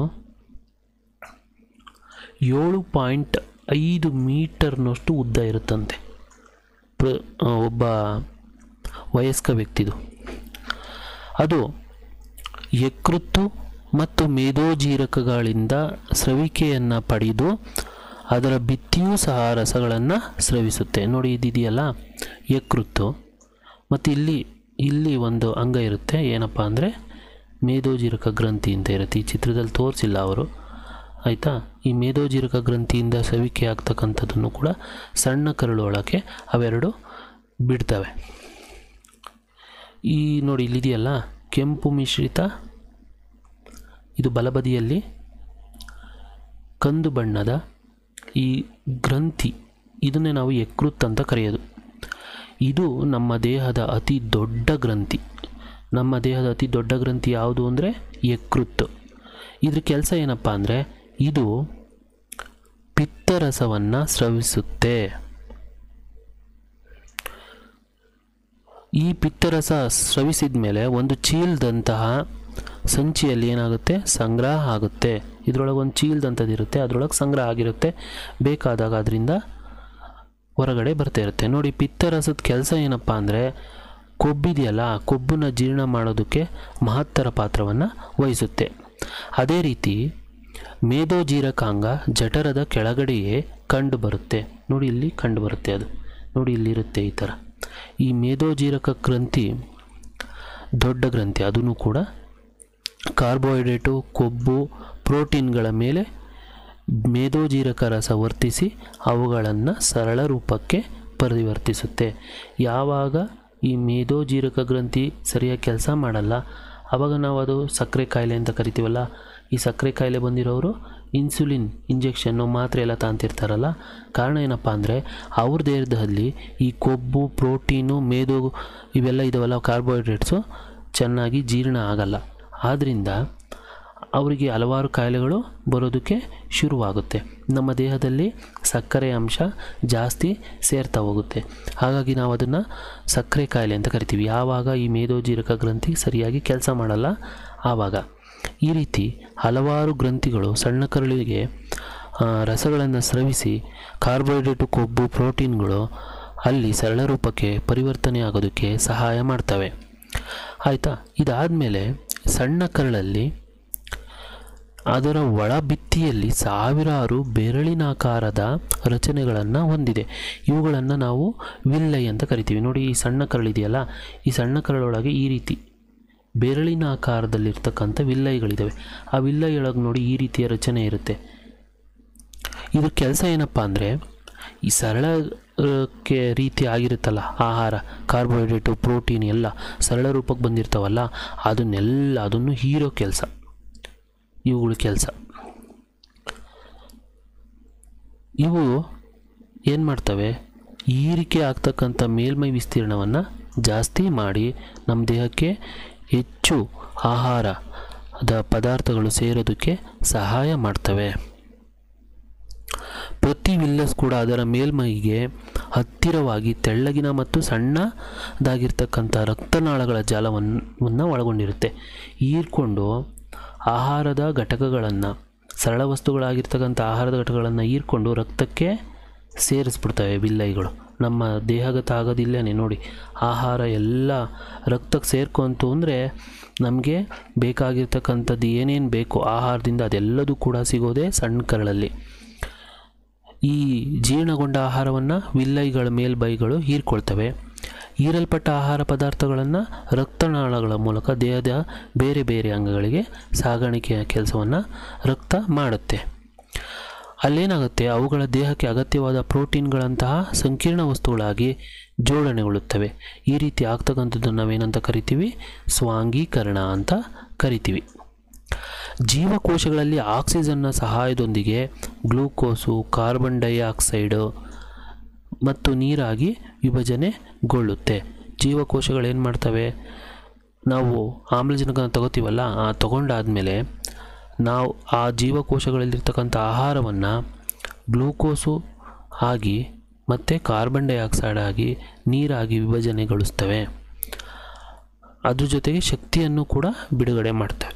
A: ಏಳು ಪಾಯಿಂಟ್ ಐದು ಮೀಟರ್ನಷ್ಟು ಉದ್ದ ಇರುತ್ತಂತೆ ಪ್ರ ಆ, ಒಬ್ಬ ವಯಸ್ಕ ವ್ಯಕ್ತಿದು ಅದು ಯಕೃತ್ತು ಮತ್ತು ಮೇದೋಜೀರಕಗಳಿಂದ ಸ್ರವಿಕೆಯನ್ನು ಪಡೆದು ಅದರ ಭಿತ್ತಿಯೂ ಸಹ ರಸಗಳನ್ನು ಸ್ರವಿಸುತ್ತೆ ನೋಡಿ ಇದಿದೆಯಲ್ಲ ಯಕೃತ್ತು ಮತ್ತು ಇಲ್ಲಿ ಇಲ್ಲಿ ಒಂದು ಅಂಗ ಇರುತ್ತೆ ಏನಪ್ಪ ಅಂದರೆ ಮೇದೋಜೀರಕ ಗ್ರಂಥಿ ಅಂತ ಇರುತ್ತೆ ಈ ಚಿತ್ರದಲ್ಲಿ ತೋರಿಸಿಲ್ಲ ಅವರು ಆಯಿತಾ ಈ ಮೇದೋಜೀರಕ ಗ್ರಂಥಿಯಿಂದ ಸವಿಕೆ ಆಗ್ತಕ್ಕಂಥದ್ದನ್ನು ಕೂಡ ಸಣ್ಣ ಕರಳು ಒಳಗೆ ಅವೆರಡು ಬಿಡ್ತವೆ ಈ ನೋಡಿ ಇಲ್ಲಿದೆಯಲ್ಲ ಕೆಂಪು ಮಿಶ್ರಿತ ಇದು ಬಲಬದಿಯಲ್ಲಿ ಕಂದು ಬಣ್ಣದ ಈ ಗ್ರಂಥಿ ಇದನ್ನೇ ನಾವು ಯಕೃತ್ ಅಂತ ಕರೆಯೋದು ಇದು ನಮ್ಮ ದೇಹದ ಅತಿ ದೊಡ್ಡ ಗ್ರಂಥಿ ನಮ್ಮ ದೇಹದ ಅತಿ ದೊಡ್ಡ ಗ್ರಂಥಿ ಯಾವುದು ಅಂದರೆ ಯಕೃತ್ತು ಇದ್ರ ಕೆಲಸ ಏನಪ್ಪ ಅಂದರೆ ಇದು ಪಿತ್ತರಸವನ್ನು ಸ್ರವಿಸುತ್ತೆ ಈ ಪಿತ್ತರಸ ಸ್ರವಿಸಿದ ಮೇಲೆ ಒಂದು ಚೀಲ್ದಂತಹ ಸಂಚಿಯಲ್ಲಿ ಏನಾಗುತ್ತೆ ಸಂಗ್ರಹ ಆಗುತ್ತೆ ಇದರೊಳಗೆ ಒಂದು ಚೀಲ್ದಂಥದ್ದು ಇರುತ್ತೆ ಅದರೊಳಗೆ ಸಂಗ್ರಹ ಆಗಿರುತ್ತೆ ಬೇಕಾದಾಗ ಅದರಿಂದ ಹೊರಗಡೆ ಬರ್ತಾ ಇರುತ್ತೆ ನೋಡಿ ಪಿತ್ತರಸದ ಕೆಲಸ ಏನಪ್ಪ ಅಂದರೆ ಕೊಬ್ಬಿದೆಯಲ್ಲ ಆ ಕೊಬ್ಬನ್ನ ಜೀರ್ಣ ಮಾಡೋದಕ್ಕೆ ಮಹತ್ತರ ಪಾತ್ರವನ್ನು ವಹಿಸುತ್ತೆ ಅದೇ ರೀತಿ ಮೇದೋಜೀರಕಾಂಗ ಜಠರದ ಕೆಳಗಡೆಯೇ ಕಂಡು ಬರುತ್ತೆ ನೋಡಿ ಇಲ್ಲಿ ಕಂಡು ಬರುತ್ತೆ ಅದು ನೋಡಿ ಇಲ್ಲಿರುತ್ತೆ ಈ ಥರ ಈ ಮೇದೋಜೀರಕ ಗ್ರಂಥಿ ದೊಡ್ಡ ಗ್ರಂಥಿ ಅದೂ ಕೂಡ ಕಾರ್ಬೋಹೈಡ್ರೇಟು ಕೊಬ್ಬು ಪ್ರೋಟೀನ್ಗಳ ಮೇಲೆ ಮೇದೋಜೀರಕ ರಸ ವರ್ತಿಸಿ ಅವುಗಳನ್ನು ಸರಳ ರೂಪಕ್ಕೆ ಪರಿವರ್ತಿಸುತ್ತೆ ಯಾವಾಗ ಈ ಮೇದೋಜೀರಕ ಗ್ರಂಥಿ ಸರಿಯಾಗಿ ಕೆಲಸ ಮಾಡಲ್ಲ ಆವಾಗ ನಾವು ಅದು ಸಕ್ಕರೆ ಕಾಯಿಲೆ ಅಂತ ಕರಿತೀವಲ್ಲ ಈ ಸಕ್ಕರೆ ಕಾಯಿಲೆ ಬಂದಿರೋರು ಇನ್ಸುಲಿನ್ ಇಂಜೆಕ್ಷನ್ನು ಮಾತ್ರೆ ಎಲ್ಲ ತಾಂತಿರ್ತಾರಲ್ಲ ಕಾರಣ ಏನಪ್ಪ ಅಂದರೆ ಅವ್ರ ದೇಹದಲ್ಲಿ ಈ ಕೊಬ್ಬು ಪ್ರೋಟೀನು ಮೇದು ಇವೆಲ್ಲ ಇದಾವಲ್ಲ ಕಾರ್ಬೋಹೈಡ್ರೇಟ್ಸು ಚೆನ್ನಾಗಿ ಜೀರ್ಣ ಆಗಲ್ಲ ಆದ್ದರಿಂದ ಅವರಿಗೆ ಹಲವಾರು ಕಾಯಿಲೆಗಳು ಬರೋದಕ್ಕೆ ಶುರುವಾಗುತ್ತೆ ನಮ್ಮ ದೇಹದಲ್ಲಿ ಸಕ್ಕರೆ ಅಂಶ ಜಾಸ್ತಿ ಸೇರ್ತಾ ಹೋಗುತ್ತೆ ಹಾಗಾಗಿ ನಾವು ಅದನ್ನು ಸಕ್ಕರೆ ಕಾಯಿಲೆ ಅಂತ ಕರಿತೀವಿ ಯಾವಾಗ ಈ ಮೇದೋಜೀರಕ ಗ್ರಂಥಿ ಸರಿಯಾಗಿ ಕೆಲಸ ಮಾಡಲ್ಲ ಆವಾಗ ಈ ರೀತಿ ಹಲವಾರು ಗ್ರಂಥಿಗಳು ಸಣ್ಣ ಕರಳಿಗೆ ರಸಗಳನ್ನು ಸ್ರವಿಸಿ ಕಾರ್ಬೋಹೈಡ್ರೇಟು ಕೊಬ್ಬು ಪ್ರೋಟೀನ್ಗಳು ಅಲ್ಲಿ ಸರಳ ರೂಪಕ್ಕೆ ಪರಿವರ್ತನೆ ಆಗೋದಕ್ಕೆ ಸಹಾಯ ಮಾಡ್ತವೆ ಆಯಿತಾ ಇದಾದಮೇಲೆ ಸಣ್ಣ ಕರಳಲ್ಲಿ ಅದರ ಒಳಭಿತ್ತಿಯಲ್ಲಿ ಸಾವಿರಾರು ಬೆರಳಿನಾಕಾರದ ರಚನೆಗಳನ್ನು ಹೊಂದಿದೆ ಇವುಗಳನ್ನು ನಾವು ವಿಲ್ಲೈ ಅಂತ ಕರಿತೀವಿ ನೋಡಿ ಈ ಸಣ್ಣ ಕರಳಿದೆಯಲ್ಲ ಈ ಸಣ್ಣ ಕರಳೊಳಗೆ ಈ ರೀತಿ ಬೆರಳಿನ ಆಕಾರದಲ್ಲಿರ್ತಕ್ಕಂಥ ವಿಲ್ಲೈಗಳಿದ್ದಾವೆ ಆ ವಿಲ್ಲೈಯೊಳಗೆ ನೋಡಿ ಈ ರೀತಿಯ ರಚನೆ ಇರುತ್ತೆ ಇದ್ರ ಕೆಲಸ ಏನಪ್ಪ ಅಂದರೆ ಈ ಸರಳ ಆ, ಕ್ಕೆ ರೀತಿ ಆಗಿರುತ್ತಲ್ಲ ಆಹಾರ ಕಾರ್ಬೋಹೈಡ್ರೇಟು ಪ್ರೋಟೀನ್ ಎಲ್ಲ ಸರಳ ರೂಪಕ್ಕೆ ಬಂದಿರ್ತಾವಲ್ಲ ಅದನ್ನೆಲ್ಲ ಅದನ್ನು ಹೀರೋ ಕೆಲಸ ಇವುಗಳ ಕೆಲಸ ಇವು ಏನು ಮಾಡ್ತವೆ ಹೀರಿಕೆ ಆಗ್ತಕ್ಕಂಥ ಮೇಲ್ಮೈ ವಿಸ್ತೀರ್ಣವನ್ನು ಜಾಸ್ತಿ ಮಾಡಿ ನಮ್ಮ ದೇಹಕ್ಕೆ ಹೆಚ್ಚು ಆಹಾರದ ಪದಾರ್ಥಗಳು ಸೇರೋದಕ್ಕೆ ಸಹಾಯ ಮಾಡ್ತವೆ ಪ್ರತಿ ವಿಲ್ಲಸ್ ಕೂಡ ಅದರ ಮೇಲ್ಮೈಗೆ ಹತ್ತಿರವಾಗಿ ತೆಳ್ಳಗಿನ ಮತ್ತು ಸಣ್ಣದಾಗಿರ್ತಕ್ಕಂಥ ರಕ್ತನಾಳಗಳ ಜಾಲವನ್ನು ಒಳಗೊಂಡಿರುತ್ತೆ ಹೀರ್ಕೊಂಡು ಆಹಾರದ ಘಟಕಗಳನ್ನು ಸರಳ ವಸ್ತುಗಳಾಗಿರ್ತಕ್ಕಂಥ ಆಹಾರದ ಘಟಕಗಳನ್ನು ಹೀರ್ಕೊಂಡು ರಕ್ತಕ್ಕೆ ಸೇರಿಸ್ಬಿಡ್ತವೆ ವಿಲ್ಲೈಗಳು ನಮ್ಮ ದೇಹಗತ ಆಗೋದಿಲ್ಲೇ ನೋಡಿ ಆಹಾರ ಎಲ್ಲ ರಕ್ತಕ್ಕೆ ಸೇರ್ಕೊಂತು ಅಂದರೆ ನಮಗೆ ಬೇಕಾಗಿರ್ತಕ್ಕಂಥದ್ದು ಏನೇನು ಬೇಕು ಆಹಾರದಿಂದ ಅದೆಲ್ಲದೂ ಕೂಡ ಸಿಗೋದೇ ಸಣ್ಣ ಕರಳಲ್ಲಿ ಈ ಜೀರ್ಣಗೊಂಡ ಆಹಾರವನ್ನು ವಿಲ್ಲೈಗಳ ಮೇಲ್ಬೈಗಳು ಹೀರ್ಕೊಳ್ತವೆ ಹೀರಲ್ಪಟ್ಟ ಆಹಾರ ಪದಾರ್ಥಗಳನ್ನು ರಕ್ತನಾಳಗಳ ಮೂಲಕ ದೇಹದ ಬೇರೆ ಬೇರೆ ಅಂಗಗಳಿಗೆ ಸಾಗಾಣಿಕೆಯ ಕೆಲಸವನ್ನು ರಕ್ತ ಮಾಡುತ್ತೆ ಅಲ್ಲೇನಾಗುತ್ತೆ ಅವುಗಳ ದೇಹಕ್ಕೆ ಅಗತ್ಯವಾದ ಪ್ರೋಟೀನ್ಗಳಂತಹ ಸಂಕೀರ್ಣ ವಸ್ತುಗಳಾಗಿ ಜೋಡಣೆಗೊಳ್ಳುತ್ತವೆ ಈ ರೀತಿ ಆಗ್ತಕ್ಕಂಥದ್ದನ್ನು ನಾವೇನಂತ ಕರಿತೀವಿ ಸ್ವಾಂಗೀಕರಣ ಅಂತ ಕರಿತೀವಿ ಜೀವಕೋಶಗಳಲ್ಲಿ ಆಕ್ಸಿಜನ್ನ ಸಹಾಯದೊಂದಿಗೆ ಗ್ಲೂಕೋಸು ಕಾರ್ಬನ್ ಡೈಆಕ್ಸೈಡು ಮತ್ತು ನೀರಾಗಿ ವಿಭಜನೆಗೊಳ್ಳುತ್ತೆ ಜೀವಕೋಶಗಳು ಏನು ಮಾಡ್ತವೆ ನಾವು ಆಮ್ಲಜನಕನ ತಗೋತೀವಲ್ಲ ಆ ತಗೊಂಡಾದಮೇಲೆ ನಾವು ಆ ಜೀವಕೋಶಗಳಲ್ಲಿರ್ತಕ್ಕಂಥ ಆಹಾರವನ್ನು ಗ್ಲೂಕೋಸು ಆಗಿ ಮತ್ತು ಕಾರ್ಬನ್ ಡೈಆಕ್ಸೈಡ್ ಆಗಿ ನೀರಾಗಿ ವಿಭಜನೆಗೊಳಿಸ್ತವೆ ಅದ್ರ ಜೊತೆಗೆ ಶಕ್ತಿಯನ್ನು ಕೂಡ ಬಿಡುಗಡೆ ಮಾಡ್ತವೆ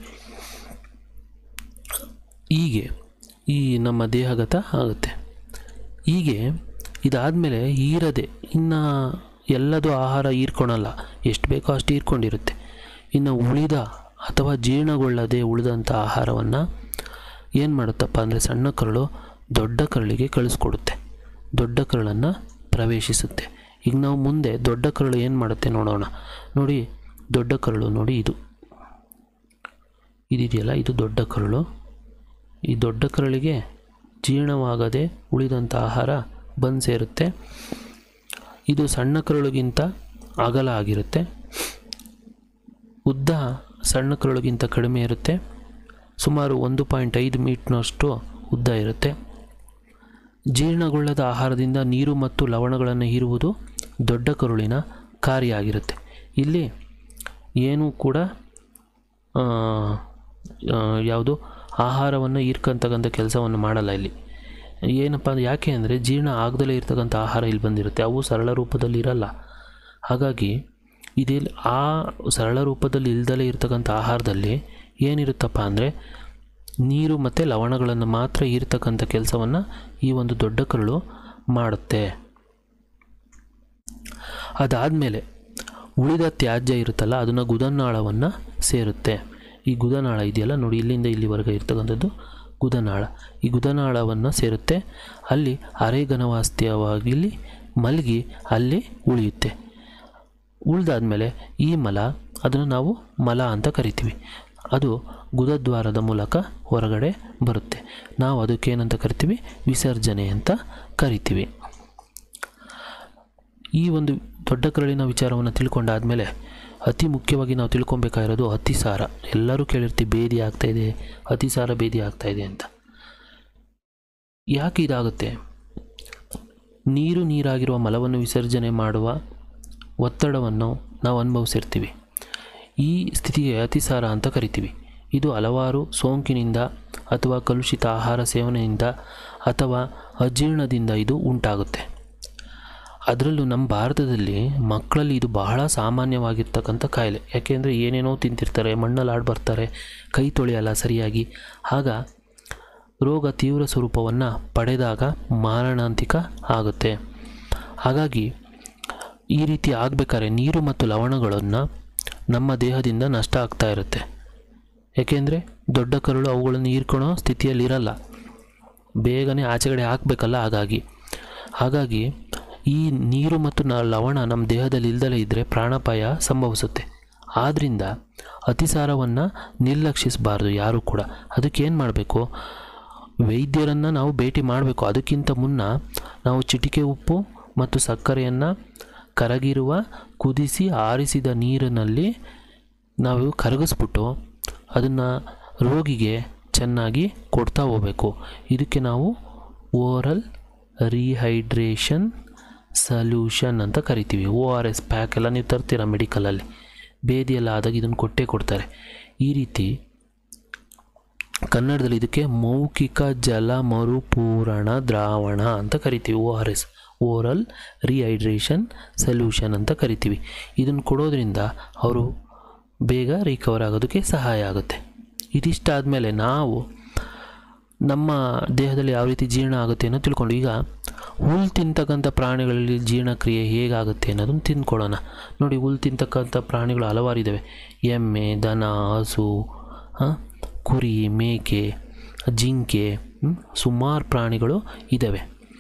A: ಹೀಗೆ ಈ ನಮ್ಮ ದೇಹಗತ ಆಗುತ್ತೆ ಹೀಗೆ ಇದಾದಮೇಲೆ ಹೀರದೆ ಇನ್ನು ಎಲ್ಲದೂ ಆಹಾರ ಹೀರ್ಕೊಳಲ್ಲ ಎಷ್ಟು ಬೇಕೋ ಅಷ್ಟು ಹೀರ್ಕೊಂಡಿರುತ್ತೆ ಇನ್ನು ಉಳಿದ ಅಥವಾ ಜೀರ್ಣಗೊಳ್ಳದೆ ಉಳಿದಂಥ ಆಹಾರವನ್ನು ಏನು ಮಾಡುತ್ತಪ್ಪ ಅಂದರೆ ಸಣ್ಣ ಕರಳು ದೊಡ್ಡ ಕರಳಿಗೆ ಕಳಿಸ್ಕೊಡುತ್ತೆ ದೊಡ್ಡ ಕರಳನ್ನು ಪ್ರವೇಶಿಸುತ್ತೆ ಈಗ ನಾವು ಮುಂದೆ ದೊಡ್ಡ ಕರಳು ಏನು ಮಾಡುತ್ತೆ ನೋಡೋಣ ನೋಡಿ ದೊಡ್ಡ ಕರಳು ನೋಡಿ ಇದು ಇದಿದೆಯಲ್ಲ ಇದು ದೊಡ್ಡ ಕರಳು ಈ ದೊಡ್ಡ ಕರಳಿಗೆ ಜೀರ್ಣವಾಗದೆ ಉಳಿದಂಥ ಆಹಾರ ಬಂದು ಸೇರುತ್ತೆ ಇದು ಸಣ್ಣ ಕರಳುಗಿಂತ ಅಗಲ ಆಗಿರುತ್ತೆ ಉದ್ದ ಸಣ್ಣ ಕರಳುಗಿಂತ ಕಡಿಮೆ ಇರುತ್ತೆ ಸುಮಾರು ಒಂದು ಪಾಯಿಂಟ್ ಐದು ಮೀಟ್ರ್ನಷ್ಟು ಉದ್ದ ಇರುತ್ತೆ ಜೀರ್ಣಗೊಳ್ಳದ ಆಹಾರದಿಂದ ನೀರು ಮತ್ತು ಲವಣಗಳನ್ನು ಹೀರುವುದು ದೊಡ್ಡ ಕರುಳಿನ ಕಾರ್ಯ ಆಗಿರುತ್ತೆ ಇಲ್ಲಿ ಏನೂ ಕೂಡ ಯಾವುದು ಆಹಾರವನ್ನು ಹೀರ್ಕಂತಕ್ಕಂಥ ಕೆಲಸವನ್ನು ಮಾಡಲ್ಲ ಇಲ್ಲಿ ಏನಪ್ಪ ಅಂದ್ರೆ ಯಾಕೆ ಅಂದರೆ ಜೀರ್ಣ ಆಗದಲ್ಲೇ ಇರ್ತಕ್ಕಂಥ ಆಹಾರ ಇಲ್ಲಿ ಬಂದಿರುತ್ತೆ ಅವು ಸರಳ ರೂಪದಲ್ಲಿ ಇರಲ್ಲ ಹಾಗಾಗಿ ಇದಿಲ್ಲಿ ಆ ಸರಳ ರೂಪದಲ್ಲಿ ಇಲ್ದಲೇ ಇರ್ತಕ್ಕಂಥ ಆಹಾರದಲ್ಲಿ ಏನಿರುತ್ತಪ್ಪ ಅಂದರೆ ನೀರು ಮತ್ತು ಲವಣಗಳನ್ನು ಮಾತ್ರ ಹೀರ್ತಕ್ಕಂಥ ಕೆಲಸವನ್ನು ಈ ಒಂದು ದೊಡ್ಡ ಕರುಳು ಮಾಡುತ್ತೆ ಅದಾದಮೇಲೆ ಉಳಿದ ತ್ಯಾಜ್ಯ ಇರುತ್ತಲ್ಲ ಅದನ್ನು ಗುದನಾಳವನ್ನು ಸೇರುತ್ತೆ ಈ ಗುದನಾಳ ಇದೆಯಲ್ಲ ನೋಡಿ ಇಲ್ಲಿಂದ ಇಲ್ಲಿವರೆಗೆ ಇರ್ತಕ್ಕಂಥದ್ದು ಗುದನಾಳ ಈ ಗುದನಾಳವನ್ನು ಸೇರುತ್ತೆ ಅಲ್ಲಿ ಅರೆಘನವಾಸ್ತಿಯವಾಗಿ ಮಲಗಿ ಅಲ್ಲಿ ಉಳಿಯುತ್ತೆ ಉಳಿದಾದ್ಮೇಲೆ ಈ ಮಲ ಅದನ್ನು ನಾವು ಮಲ ಅಂತ ಕರಿತೀವಿ ಅದು ಗುದದ್ವಾರದ ಮೂಲಕ ಹೊರಗಡೆ ಬರುತ್ತೆ ನಾವು ಅದಕ್ಕೇನಂತ ಕರಿತೀವಿ ವಿಸರ್ಜನೆ ಅಂತ ಕರಿತೀವಿ ಈ ಒಂದು ದೊಡ್ಡ ಕರಳಿನ ವಿಚಾರವನ್ನು ತಿಳ್ಕೊಂಡಾದಮೇಲೆ ಅತಿ ಮುಖ್ಯವಾಗಿ ನಾವು ತಿಳ್ಕೊಬೇಕಾಗಿರೋದು ಅತಿಸಾರ ಎಲ್ಲರೂ ಕೇಳಿರ್ತೀವಿ ಬೇದಿ ಆಗ್ತಾಯಿದೆ ಅತಿಸಾರ ಬೇದಿ ಆಗ್ತಾಯಿದೆ ಅಂತ ಯಾಕೆ ಇದಾಗುತ್ತೆ ನೀರು ನೀರಾಗಿರುವ ಮಲವನ್ನು ವಿಸರ್ಜನೆ ಮಾಡುವ ಒತ್ತಡವನ್ನು ನಾವು ಅನುಭವಿಸಿರ್ತೀವಿ ಈ ಸ್ಥಿತಿಗೆ ಅತಿಸಾರ ಅಂತ ಕರಿತೀವಿ ಇದು ಹಲವಾರು ಸೋಂಕಿನಿಂದ ಅಥವಾ ಕಲುಷಿತ ಆಹಾರ ಸೇವನೆಯಿಂದ ಅಥವಾ ಅಜೀರ್ಣದಿಂದ ಇದು ಉಂಟಾಗುತ್ತೆ ಅದರಲ್ಲೂ ನಮ್ಮ ಭಾರತದಲ್ಲಿ ಮಕ್ಕಳಲ್ಲಿ ಇದು ಬಹಳ ಸಾಮಾನ್ಯವಾಗಿರ್ತಕ್ಕಂಥ ಕಾಯಿಲೆ ಯಾಕೆಂದರೆ ಏನೇನೋ ತಿಂತಿರ್ತಾರೆ ಮಣ್ಣಲ್ಲಿ ಆಡಿ ಬರ್ತಾರೆ ಕೈ ತೊಳೆಯಲ್ಲ ಸರಿಯಾಗಿ ಆಗ ರೋಗ ತೀವ್ರ ಸ್ವರೂಪವನ್ನು ಪಡೆದಾಗ ಮಾರಣಾಂತಿಕ ಆಗುತ್ತೆ ಹಾಗಾಗಿ ಈ ರೀತಿ ಆಗಬೇಕಾದ್ರೆ ನೀರು ಮತ್ತು ಲವಣಗಳನ್ನು ನಮ್ಮ ದೇಹದಿಂದ ನಷ್ಟ ಆಗ್ತಾ ಇರುತ್ತೆ ಯಾಕೆಂದರೆ ದೊಡ್ಡ ಕರುಳು ಅವುಗಳನ್ನು ಹೀರ್ಕೊಳ್ಳೋ ಸ್ಥಿತಿಯಲ್ಲಿ ಇರಲ್ಲ ಬೇಗನೆ ಆಚೆಗಡೆ ಹಾಕಬೇಕಲ್ಲ ಹಾಗಾಗಿ ಹಾಗಾಗಿ ಈ ನೀರು ಮತ್ತು ನ ಲವಣ ನಮ್ಮ ದೇಹದಲ್ಲಿ ಇಲ್ದಲೇ ಇದ್ದರೆ ಪ್ರಾಣಾಪಾಯ ಸಂಭವಿಸುತ್ತೆ ಆದ್ದರಿಂದ ಅತಿಸಾರವನ್ನು ನಿರ್ಲಕ್ಷಿಸಬಾರ್ದು ಯಾರೂ ಕೂಡ ಅದಕ್ಕೆ ಏನು ಮಾಡಬೇಕು ವೈದ್ಯರನ್ನು ನಾವು ಭೇಟಿ ಮಾಡಬೇಕು ಅದಕ್ಕಿಂತ ಮುನ್ನ ನಾವು ಚಿಟಿಕೆ ಉಪ್ಪು ಮತ್ತು ಸಕ್ಕರೆಯನ್ನು ಕರಗಿರುವ ಕುದಿಸಿ ಆರಿಸಿದ ನೀರಿನಲ್ಲಿ ನಾವು ಕರಗಿಸ್ಬಿಟ್ಟು ಅದನ್ನು ರೋಗಿಗೆ ಚೆನ್ನಾಗಿ ಕೊಡ್ತಾ ಹೋಗಬೇಕು ಇದಕ್ಕೆ ನಾವು ಓರಲ್ ರೀಹೈಡ್ರೇಷನ್ ಸಲ್ಯೂಷನ್ ಅಂತ ಕರಿತೀವಿ ಓ ಆರ್ ಎಸ್ ಪ್ಯಾಕ್ ಎಲ್ಲ ನೀವು ತರ್ತೀರ ಮೆಡಿಕಲಲ್ಲಿ ಬೇದಿ ಎಲ್ಲ ಆದಾಗ ಇದನ್ನು ಕೊಟ್ಟೇ ಕೊಡ್ತಾರೆ ಈ ರೀತಿ ಕನ್ನಡದಲ್ಲಿ ಇದಕ್ಕೆ ಮೌಖಿಕ ಜಲ ಮರುಪೂರಣ ದ್ರಾವಣ ಅಂತ ಕರಿತೀವಿ O R S oral rehydration solution ಅಂತ ಕರಿತೀವಿ ಇದನ್ನು ಕೊಡೋದ್ರಿಂದ ಅವರು ಬೇಗ ರಿಕವರ್ ಆಗೋದಕ್ಕೆ ಸಹಾಯ ಆಗುತ್ತೆ ಇದಿಷ್ಟಾದಮೇಲೆ ನಾವು ನಮ್ಮ ದೇಹದಲ್ಲಿ ಯಾವ ರೀತಿ ಜೀರ್ಣ ಆಗುತ್ತೆ ಅನ್ನೋ ತಿಳ್ಕೊಂಡು ಈಗ ಹುಲ್ಲು ತಿಂತಕ್ಕಂಥ ಪ್ರಾಣಿಗಳಲ್ಲಿ ಜೀರ್ಣಕ್ರಿಯೆ ಹೇಗಾಗುತ್ತೆ ಅನ್ನೋದನ್ನು ತಿಂದ್ಕೊಳ್ಳೋಣ ನೋಡಿ ಹುಲ್ಲು ತಿಂತಕ್ಕಂಥ ಪ್ರಾಣಿಗಳು ಹಲವಾರು ಇದ್ದಾವೆ ಎಮ್ಮೆ ದನ ಹಸು ಕುರಿ ಮೇಕೆ ಜಿಂಕೆ ಸುಮಾರು ಪ್ರಾಣಿಗಳು ಇದ್ದಾವೆ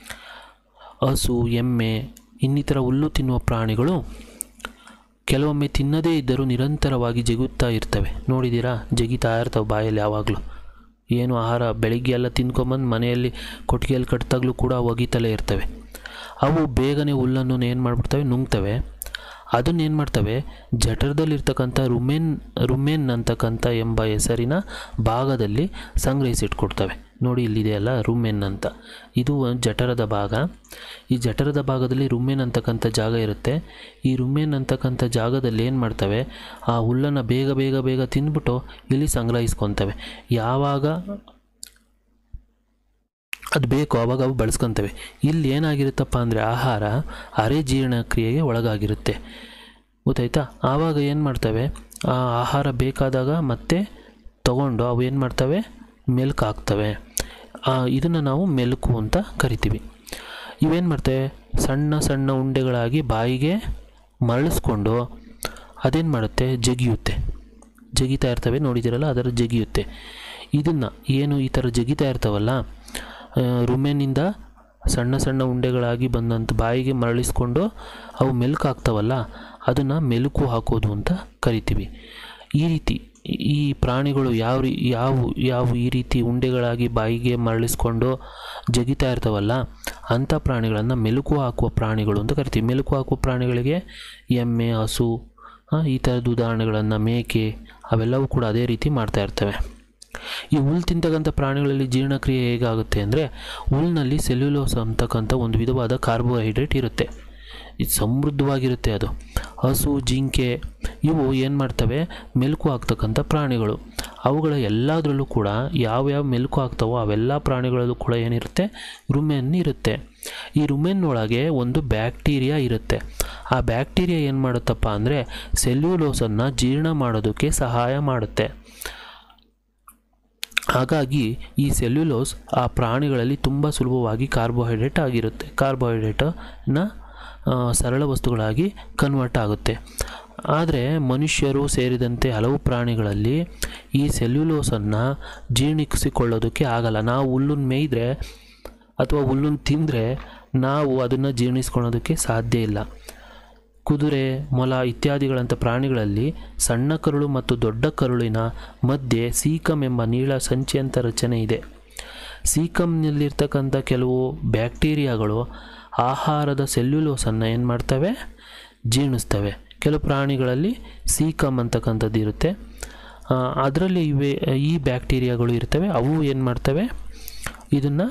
A: ಹಸು ಎಮ್ಮೆ ಇನ್ನಿತರ ಹುಲ್ಲು ತಿನ್ನುವ ಪ್ರಾಣಿಗಳು ಕೆಲವೊಮ್ಮೆ ತಿನ್ನದೇ ಇದ್ದರೂ ನಿರಂತರವಾಗಿ ಜಗುತ್ತಾ ಇರ್ತವೆ ನೋಡಿದ್ದೀರಾ ಜಗಿತಾ ಇರ್ತವೆ ಬಾಯಲ್ಲಿ ಯಾವಾಗಲೂ ಏನು ಆಹಾರ ಬೆಳಿಗ್ಗೆ ಎಲ್ಲ ತಿನ್ಕೊಂಬಂದು ಮನೆಯಲ್ಲಿ ಕೊಟ್ಟಿಗೆಯಲ್ಲಿ ಕಟ್ಟಿದಾಗಲೂ ಕೂಡ ಒಗಿತಲೇ ಇರ್ತವೆ ಅವು ಬೇಗನೆ ಹುಲ್ಲನ್ನು ಏನು ಮಾಡಿಬಿಡ್ತವೆ ನುಂಗ್ತವೆ ಅದನ್ನ ಏನು ಮಾಡ್ತವೆ ಜಠರದಲ್ಲಿರ್ತಕ್ಕಂಥ ರುಮೆನ್ ರುಮೆನ್ ಅಂತಕ್ಕಂಥ ಎಂಬ ಹೆಸರಿನ ಭಾಗದಲ್ಲಿ ಸಂಗ್ರಹಿಸಿಟ್ಕೊಡ್ತವೆ ನೋಡಿ ಇಲ್ಲಿದೆಯಲ್ಲ ರುಮೆನ್ ಅಂತ ಇದು ಒಂದು ಜಠರದ ಭಾಗ ಈ ಜಠರದ ಭಾಗದಲ್ಲಿ ರುಮೆನ್ ಅಂತಕ್ಕಂಥ ಜಾಗ ಇರುತ್ತೆ ಈ ರುಮೆನ್ ಅಂತಕ್ಕಂಥ ಜಾಗದಲ್ಲಿ ಏನು ಮಾಡ್ತವೆ ಆ ಹುಲ್ಲನ್ನು ಬೇಗ ಬೇಗ ಬೇಗ ತಿಂದ್ಬಿಟ್ಟು ಇಲ್ಲಿ ಸಂಗ್ರಹಿಸ್ಕೊತವೆ ಯಾವಾಗ ಅದು ಬೇಕು ಆವಾಗ ಅವು ಬಳಸ್ಕೊತವೆ ಇಲ್ಲಿ ಏನಾಗಿರುತ್ತಪ್ಪ ಅಂದರೆ ಆಹಾರ ಅರೆ ಜೀರ್ಣಕ್ರಿಯೆಗೆ ಒಳಗಾಗಿರುತ್ತೆ ಗೊತ್ತಾಯ್ತಾ ಆವಾಗ ಏನು ಮಾಡ್ತವೆ ಆ ಆಹಾರ ಬೇಕಾದಾಗ ಮತ್ತೆ ತಗೊಂಡು ಅವು ಏನು ಮಾಡ್ತವೆ ಮೆಲ್ಕು ಹಾಕ್ತವೆ ಇದನ್ನು ನಾವು ಮೆಲುಕು ಅಂತ ಕರಿತೀವಿ ಇವೇನು ಮಾಡ್ತವೆ ಸಣ್ಣ ಸಣ್ಣ ಉಂಡೆಗಳಾಗಿ ಬಾಯಿಗೆ ಮರಳಿಸ್ಕೊಂಡು ಅದೇನು ಮಾಡುತ್ತೆ ಜಗಿಯುತ್ತೆ ಜಗಿತಾ ಇರ್ತವೆ ನೋಡಿದಿರಲ್ಲ ಅದರ ಜಗಿಯುತ್ತೆ ಇದನ್ನು ಏನು ಈ ಥರ ಜಗಿತಾ ಇರ್ತಾವಲ್ಲ ಆ, ರುಮೆನಿಂದ ಸಣ್ಣ ಸಣ್ಣ ಉಂಡೆಗಳಾಗಿ ಬಂದಂಥ ಬಾಯಿಗೆ ಮರಳಿಸ್ಕೊಂಡು ಅವು ಮೆಲುಕು ಹಾಕ್ತಾವಲ್ಲ ಅದನ್ನು ಮೆಲುಕು ಹಾಕೋದು ಅಂತ ಕರಿತೀವಿ ಈ ರೀತಿ ಈ ಪ್ರಾಣಿಗಳು ಯಾವ ರೀ ಯಾವ ಯಾವ ಈ ರೀತಿ ಉಂಡೆಗಳಾಗಿ ಬಾಯಿಗೆ ಮರಳಿಸ್ಕೊಂಡು ಜಗಿತಾ ಇರ್ತಾವಲ್ಲ ಅಂಥ ಪ್ರಾಣಿಗಳನ್ನು ಮೆಲುಕು ಹಾಕುವ ಪ್ರಾಣಿಗಳು ಅಂತ ಕರಿತೀವಿ ಮೆಲುಕು ಹಾಕುವ ಪ್ರಾಣಿಗಳಿಗೆ ಎಮ್ಮೆ ಹಸು ಆ, ಈ ಥರದ ಉದಾಹರಣೆಗಳನ್ನು ಮೇಕೆ ಅವೆಲ್ಲವೂ ಕೂಡ ಅದೇ ರೀತಿ ಮಾಡ್ತಾ ಇರ್ತವೆ ಈ ಹುಲ್ ತಿಂತಕ್ಕಂಥ ಪ್ರಾಣಿಗಳಲ್ಲಿ ಜೀರ್ಣಕ್ರಿಯೆ ಹೇಗಾಗುತ್ತೆ ಅಂದರೆ ಹುಲ್ಲಿನಲ್ಲಿ ಸೆಲ್ಯುಲೋಸ್ ಅಂತಕ್ಕಂಥ ಒಂದು ವಿಧವಾದ ಕಾರ್ಬೋಹೈಡ್ರೇಟ್ ಇರುತ್ತೆ ಇದು ಸಮೃದ್ಧವಾಗಿರುತ್ತೆ ಅದು ಹಸು ಜಿಂಕೆ ಇವು ಏನು ಮಾಡ್ತವೆ ಮೆಲುಕು ಹಾಕ್ತಕ್ಕಂಥ ಪ್ರಾಣಿಗಳು ಅವುಗಳ ಎಲ್ಲದರಲ್ಲೂ ಕೂಡ ಯಾವ್ಯಾವ ಮೆಲುಕು ಹಾಕ್ತಾವೋ ಅವೆಲ್ಲ ಪ್ರಾಣಿಗಳಲ್ಲೂ ಕೂಡ ಏನಿರುತ್ತೆ ರುಮೆನ್ ಇರುತ್ತೆ ಈ ರುಮೆನ್ ಒಳಗೆ ಒಂದು ಬ್ಯಾಕ್ಟೀರಿಯಾ ಇರುತ್ತೆ ಆ ಬ್ಯಾಕ್ಟೀರಿಯಾ ಏನು ಮಾಡುತ್ತಪ್ಪ ಅಂದರೆ ಸೆಲ್ಯುಲೋಸನ್ನು ಜೀರ್ಣ ಮಾಡೋದಕ್ಕೆ ಸಹಾಯ ಮಾಡುತ್ತೆ ಹಾಗಾಗಿ ಈ ಸೆಲ್ಯುಲೋಸ್ ಆ ಪ್ರಾಣಿಗಳಲ್ಲಿ ತುಂಬ ಸುಲಭವಾಗಿ ಕಾರ್ಬೋಹೈಡ್ರೇಟ್ ಆಗಿರುತ್ತೆ ಕಾರ್ಬೋಹೈಡ್ರೇಟನ್ನ ಆ, ಸರಳ ವಸ್ತುಗಳಾಗಿ ಕನ್ವರ್ಟ್ ಆಗುತ್ತೆ ಆದರೆ ಮನುಷ್ಯರು ಸೇರಿದಂತೆ ಹಲವು ಪ್ರಾಣಿಗಳಲ್ಲಿ ಈ ಸೆಲ್ಯುಲೋಸನ್ನು ಜೀರ್ಣಿಸಿಕೊಳ್ಳೋದಕ್ಕೆ ಆಗಲ್ಲ ನಾವು ಹುಲ್ಲನ್ನು ಮೇಯ್ದರೆ ಅಥವಾ ಹುಲ್ಲನ್ನು ತಿಂದರೆ ನಾವು ಅದನ್ನು ಜೀರ್ಣಿಸ್ಕೊಳ್ಳೋದಕ್ಕೆ ಸಾಧ್ಯ ಇಲ್ಲ ಕುದುರೆ ಮೊಲ ಇತ್ಯಾದಿಗಳಂಥ ಪ್ರಾಣಿಗಳಲ್ಲಿ ಸಣ್ಣ ಕರುಳು ಮತ್ತು ದೊಡ್ಡ ಕರುಳಿನ ಮಧ್ಯೆ ಸೀಕಮ್ ಎಂಬ ನೀಳ ಸಂಚಿಯಂಥ ರಚನೆ ಇದೆ ಸೀಕಮ್ನಲ್ಲಿರ್ತಕ್ಕಂಥ ಕೆಲವು ಬ್ಯಾಕ್ಟೀರಿಯಾಗಳು ಆಹಾರದ ಸೆಲ್ಯುಲೋಸನ್ನು ಏನು ಮಾಡ್ತವೆ ಜೀರ್ಣಿಸ್ತವೆ ಕೆಲವು ಪ್ರಾಣಿಗಳಲ್ಲಿ ಸೀಕಮ್ ಅಂತಕ್ಕಂಥದ್ದು ಇರುತ್ತೆ ಅದರಲ್ಲಿ ಇವೆ ಈ ಬ್ಯಾಕ್ಟೀರಿಯಾಗಳು ಇರ್ತವೆ ಅವು ಏನು ಮಾಡ್ತವೆ ಇದನ್ನು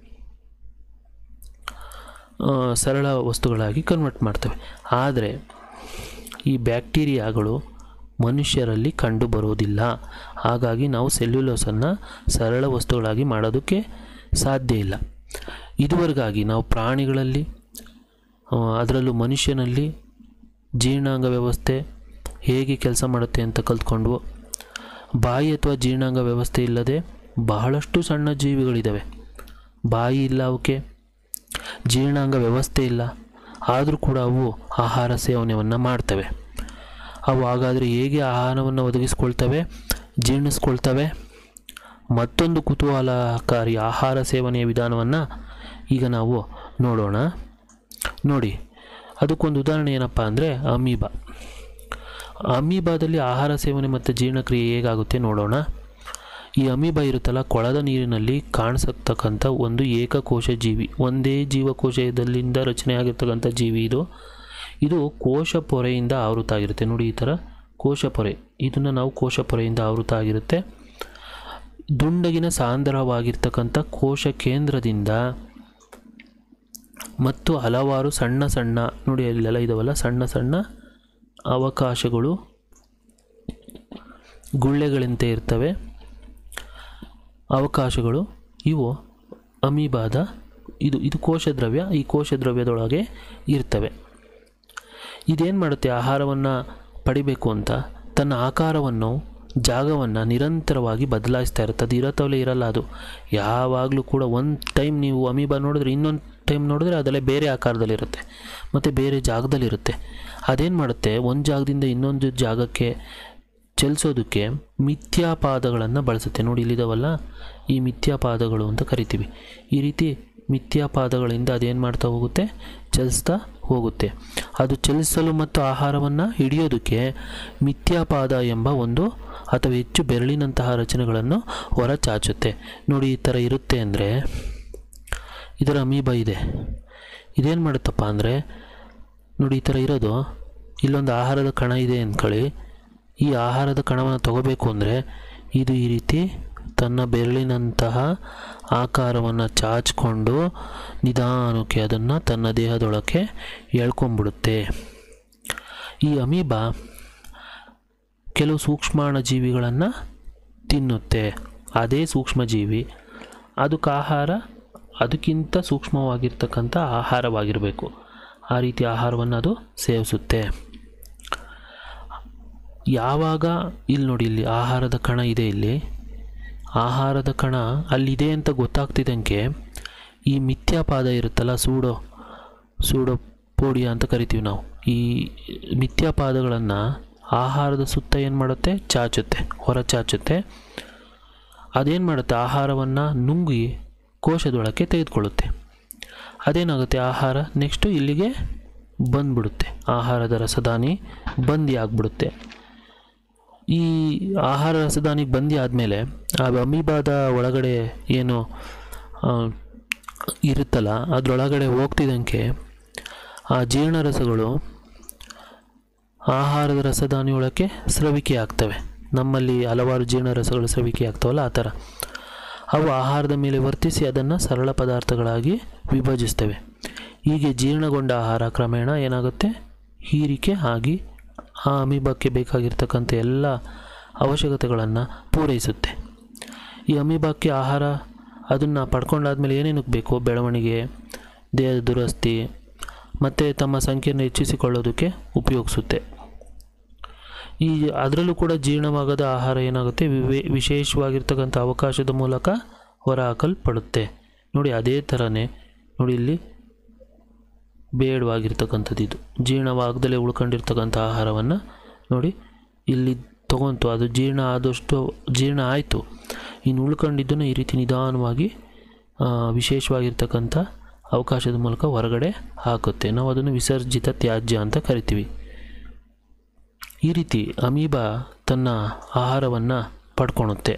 A: ಆ, ಸರಳ ವಸ್ತುಗಳಾಗಿ ಕನ್ವರ್ಟ್ ಮಾಡ್ತವೆ ಆದರೆ ಈ ಬ್ಯಾಕ್ಟೀರಿಯಾಗಳು ಮನುಷ್ಯರಲ್ಲಿ ಕಂಡು ಬರೋದಿಲ್ಲ ಹಾಗಾಗಿ ನಾವು ಸೆಲ್ಯುಲೋಸನ್ನು ಸರಳ ವಸ್ತುಗಳಾಗಿ ಮಾಡೋದಕ್ಕೆ ಸಾಧ್ಯ ಇಲ್ಲ ಇದುವರೆಗಾಗಿ ನಾವು ಪ್ರಾಣಿಗಳಲ್ಲಿ ಆ, ಅದರಲ್ಲೂ ಮನುಷ್ಯನಲ್ಲಿ ಜೀರ್ಣಾಂಗ ವ್ಯವಸ್ಥೆ ಹೇಗೆ ಕೆಲಸ ಮಾಡುತ್ತೆ ಅಂತ ಕಲ್ತ್ಕೊಂಡ್ವು ಬಾಯಿ ಅಥವಾ ಜೀರ್ಣಾಂಗ ವ್ಯವಸ್ಥೆ ಇಲ್ಲದೆ ಬಹಳಷ್ಟು ಸಣ್ಣ ಜೀವಿಗಳಿದ್ದಾವೆ ಬಾಯಿ ಇಲ್ಲ ಅವಕ್ಕೆ ಜೀರ್ಣಾಂಗ ವ್ಯವಸ್ಥೆ ಇಲ್ಲ ಆದರೂ ಕೂಡ ಅವು ಆಹಾರ ಸೇವನೆಯನ್ನು ಮಾಡ್ತವೆ ಅವು ಹಾಗಾದರೆ ಹೇಗೆ ಆಹಾರವನ್ನು ಒದಗಿಸ್ಕೊಳ್ತವೆ ಜೀರ್ಣಿಸ್ಕೊಳ್ತವೆ ಮತ್ತೊಂದು ಕುತೂಹಲಕಾರಿ ಆಹಾರ ಸೇವನೆಯ ವಿಧಾನವನ್ನು ಈಗ ನಾವು ನೋಡೋಣ ನೋಡಿ ಅದಕ್ಕೊಂದು ಉದಾಹರಣೆ ಏನಪ್ಪ ಅಂದರೆ ಅಮೀಬಾ ಅಮೀಬಾದಲ್ಲಿ ಆಹಾರ ಸೇವನೆ ಮತ್ತು ಜೀರ್ಣಕ್ರಿಯೆ ಹೇಗಾಗುತ್ತೆ ನೋಡೋಣ ಈ ಅಮೀಬಾ ಇರುತ್ತಲ್ಲ ಕೊಳದ ನೀರಿನಲ್ಲಿ ಕಾಣಿಸತಕ್ಕಂಥ ಒಂದು ಏಕಕೋಶ ಜೀವಿ ಒಂದೇ ಜೀವಕೋಶದಲ್ಲಿಂದ ರಚನೆ ಆಗಿರ್ತಕ್ಕಂಥ ಜೀವಿ ಇದು ಇದು ಕೋಶ ಪೊರೆಯಿಂದ ಆವೃತ ಆಗಿರುತ್ತೆ ನೋಡಿ ಈ ಥರ ಕೋಶ ಪೊರೆ ಇದನ್ನು ನಾವು ಕೋಶ ಪೊರೆಯಿಂದ ಆವೃತ ಆಗಿರುತ್ತೆ ದುಂಡಗಿನ ಸಾಂದ್ರವಾಗಿರ್ತಕ್ಕಂಥ ಕೋಶ ಕೇಂದ್ರದಿಂದ ಮತ್ತು ಹಲವಾರು ಸಣ್ಣ ಸಣ್ಣ ನೋಡಿ ಅಲ್ಲೆಲ್ಲ ಇದಾವಲ್ಲ ಸಣ್ಣ ಸಣ್ಣ ಅವಕಾಶಗಳು ಗುಳ್ಳೆಗಳಂತೆ ಇರ್ತವೆ ಅವಕಾಶಗಳು ಇವು ಅಮೀಬಾದ ಇದು ಇದು ಕೋಶದ್ರವ್ಯ ಈ ಕೋಶದ್ರವ್ಯದೊಳಗೆ ಇರ್ತವೆ ಇದೇನು ಮಾಡುತ್ತೆ ಆಹಾರವನ್ನು ಪಡಿಬೇಕು ಅಂತ ತನ್ನ ಆಕಾರವನ್ನು ಜಾಗವನ್ನು ನಿರಂತರವಾಗಿ ಬದಲಾಯಿಸ್ತಾ ಇರುತ್ತೆ ಅದು ಇರತ್ತವಲ್ಲೇ ಇರಲ್ಲ ಅದು ಯಾವಾಗಲೂ ಕೂಡ ಒಂದು ಟೈಮ್ ನೀವು ಅಮೀಬಾ ನೋಡಿದ್ರೆ ಇನ್ನೊಂದು ಟೈಮ್ ನೋಡಿದ್ರೆ ಅದೆಲ್ಲ ಬೇರೆ ಆಕಾರದಲ್ಲಿರುತ್ತೆ ಮತ್ತು ಬೇರೆ ಜಾಗದಲ್ಲಿರುತ್ತೆ ಅದೇನು ಮಾಡುತ್ತೆ ಒಂದು ಜಾಗದಿಂದ ಇನ್ನೊಂದು ಜಾಗಕ್ಕೆ ಚಲಿಸೋದಕ್ಕೆ ಮಿಥ್ಯಾಪಾದಗಳನ್ನು ಬಳಸುತ್ತೆ ನೋಡಿ ಇಲ್ಲಿದಾವಲ್ಲ ಈ ಮಿಥ್ಯಾಪಾದಗಳು ಅಂತ ಕರಿತೀವಿ ಈ ರೀತಿ ಮಿಥ್ಯಾಪಾದಗಳಿಂದ ಅದೇನು ಮಾಡ್ತಾ ಹೋಗುತ್ತೆ ಚಲಿಸ್ತಾ ಹೋಗುತ್ತೆ ಅದು ಚಲಿಸಲು ಮತ್ತು ಆಹಾರವನ್ನು ಹಿಡಿಯೋದಕ್ಕೆ ಮಿಥ್ಯಾಪಾದ ಎಂಬ ಒಂದು ಅಥವಾ ಹೆಚ್ಚು ಬೆರಳಿನಂತಹ ರಚನೆಗಳನ್ನು ಹೊರಚಾಚುತ್ತೆ ನೋಡಿ ಈ ಥರ ಇರುತ್ತೆ ಅಂದರೆ ಇದರ ಅಮೀಬಾ ಇದೆ ಇದೇನು ಮಾಡುತ್ತಪ್ಪ ಅಂದರೆ ನೋಡಿ ಈ ಥರ ಇರೋದು ಇಲ್ಲೊಂದು ಆಹಾರದ ಕಣ ಇದೆ ಅಂದ್ಕೊಳ್ಳಿ ಈ ಆಹಾರದ ಕಣವನ್ನು ತಗೋಬೇಕು ಅಂದರೆ ಇದು ಈ ರೀತಿ ತನ್ನ ಬೆರಳಿನಂತಹ ಆಕಾರವನ್ನು ಚಾಚಿಕೊಂಡು ನಿಧಾನಕ್ಕೆ ಅದನ್ನು ತನ್ನ ದೇಹದೊಳಕ್ಕೆ ಎಳ್ಕೊಂಬಿಡುತ್ತೆ ಈ ಅಮೀಬಾ ಕೆಲವು ಸೂಕ್ಷ್ಮಾಣು ಜೀವಿಗಳನ್ನು ತಿನ್ನುತ್ತೆ ಅದೇ ಸೂಕ್ಷ್ಮಜೀವಿ ಅದಕ್ಕೆ ಆಹಾರ ಅದಕ್ಕಿಂತ ಸೂಕ್ಷ್ಮವಾಗಿರ್ತಕ್ಕಂಥ ಆಹಾರವಾಗಿರಬೇಕು ಆ ರೀತಿ ಆಹಾರವನ್ನು ಅದು ಸೇವಿಸುತ್ತೆ ಯಾವಾಗ ಇಲ್ಲಿ ನೋಡಿ ಇಲ್ಲಿ ಆಹಾರದ ಕಣ ಇದೆ ಇಲ್ಲಿ ಆಹಾರದ ಕಣ ಅಲ್ಲಿದೆ ಅಂತ ಗೊತ್ತಾಗ್ತಿದ್ದಂಗೆ ಈ ಮಿಥ್ಯಾಪಾದ ಇರುತ್ತಲ್ಲ ಸೂಡೋ ಸೂಡೋ ಪೋಡಿಯ ಅಂತ ಕರಿತೀವಿ ನಾವು ಈ ಮಿಥ್ಯಾಪಾದಗಳನ್ನು ಆಹಾರದ ಸುತ್ತ ಏನು ಮಾಡುತ್ತೆ ಚಾಚುತ್ತೆ ಹೊರ ಚಾಚುತ್ತೆ ಅದೇನು ಮಾಡುತ್ತೆ ಆಹಾರವನ್ನು ನುಂಗಿ ಕೋಶದೊಳಕ್ಕೆ ತೆಗೆದುಕೊಳ್ಳುತ್ತೆ ಅದೇನಾಗುತ್ತೆ ಆಹಾರ ನೆಕ್ಸ್ಟು ಇಲ್ಲಿಗೆ ಬಂದ್ಬಿಡುತ್ತೆ ಆಹಾರದ ರಸದಾನಿ ಬಂದಿ ಆಗಿಬಿಡುತ್ತೆ ಈ ಆಹಾರ ರಸದಾನಿಗೆ ಬಂದಿ ಆದಮೇಲೆ ಆ ಅಮೀಬಾದ ಒಳಗಡೆ ಏನು ಆ, ಇರುತ್ತಲ್ಲ ಅದರೊಳಗಡೆ ಹೋಗ್ತಿದ್ದಂಗೆ ಆ ಜೀರ್ಣರಸಗಳು ಆಹಾರದ ರಸದಾನಿ ಒಳಕ್ಕೆ ಸ್ರವಿಕೆ ಆಗ್ತವೆ ನಮ್ಮಲ್ಲಿ ಹಲವಾರು ಜೀರ್ಣರಸಗಳು ಸ್ರವಿಕೆ ಆಗ್ತವಲ್ಲ ಆ ಥರ ಅವು ಆಹಾರದ ಮೇಲೆ ವರ್ತಿಸಿ ಅದನ್ನು ಸರಳ ಪದಾರ್ಥಗಳಾಗಿ ವಿಭಜಿಸ್ತವೆ ಹೀಗೆ ಜೀರ್ಣಗೊಂಡ ಆಹಾರ ಕ್ರಮೇಣ ಏನಾಗುತ್ತೆ ಹೀರಿಕೆ ಆಗಿ ಆ ಅಮೀಬಾಕ್ಕೆ ಬೇಕಾಗಿರ್ತಕ್ಕಂಥ ಎಲ್ಲ ಅವಶ್ಯಕತೆಗಳನ್ನು ಪೂರೈಸುತ್ತೆ ಈ ಅಮೀಬಾಕ್ಕೆ ಆಹಾರ ಅದನ್ನು ಪಡ್ಕೊಂಡಾದ್ಮೇಲೆ ಏನೇನಕ್ಕೆ ಬೇಕು ಬೆಳವಣಿಗೆ ದೇಹದ ದುರಸ್ತಿ ಮತ್ತು ತಮ್ಮ ಸಂಖ್ಯೆಯನ್ನು ಹೆಚ್ಚಿಸಿಕೊಳ್ಳೋದಕ್ಕೆ ಉಪಯೋಗಿಸುತ್ತೆ ಈ ಅದರಲ್ಲೂ ಕೂಡ ಜೀರ್ಣವಾಗದ ಆಹಾರ ಏನಾಗುತ್ತೆ ವಿವೇ ವಿಶೇಷವಾಗಿರ್ತಕ್ಕಂಥ ಅವಕಾಶದ ಮೂಲಕ ಹೊರಹಾಕಲ್ಪಡುತ್ತೆ ನೋಡಿ ಅದೇ ಥರನೇ ನೋಡಿ ಇಲ್ಲಿ ಬೇಡವಾಗಿರ್ತಕ್ಕಂಥದ್ದು ಇದು ಜೀರ್ಣವಾಗದಲೇ ಉಳ್ಕೊಂಡಿರ್ತಕ್ಕಂಥ ಆಹಾರವನ್ನು ನೋಡಿ ಇಲ್ಲಿ ತಗೊಂತು ಅದು ಜೀರ್ಣ ಆದಷ್ಟು ಜೀರ್ಣ ಆಯಿತು ಇನ್ನು ಉಳ್ಕೊಂಡಿದ್ದನ್ನು ಈ ರೀತಿ ನಿಧಾನವಾಗಿ ಆ, ವಿಶೇಷವಾಗಿರ್ತಕ್ಕಂಥ ಅವಕಾಶದ ಮೂಲಕ ಹೊರಗಡೆ ಹಾಕುತ್ತೆ ನಾವು ಅದನ್ನು ವಿಸರ್ಜಿತ ತ್ಯಾಜ್ಯ ಅಂತ ಕರಿತೀವಿ ಈ ರೀತಿ ಅಮೀಬಾ ತನ್ನ ಆಹಾರವನ್ನು ಪಡ್ಕೊಳುತ್ತೆ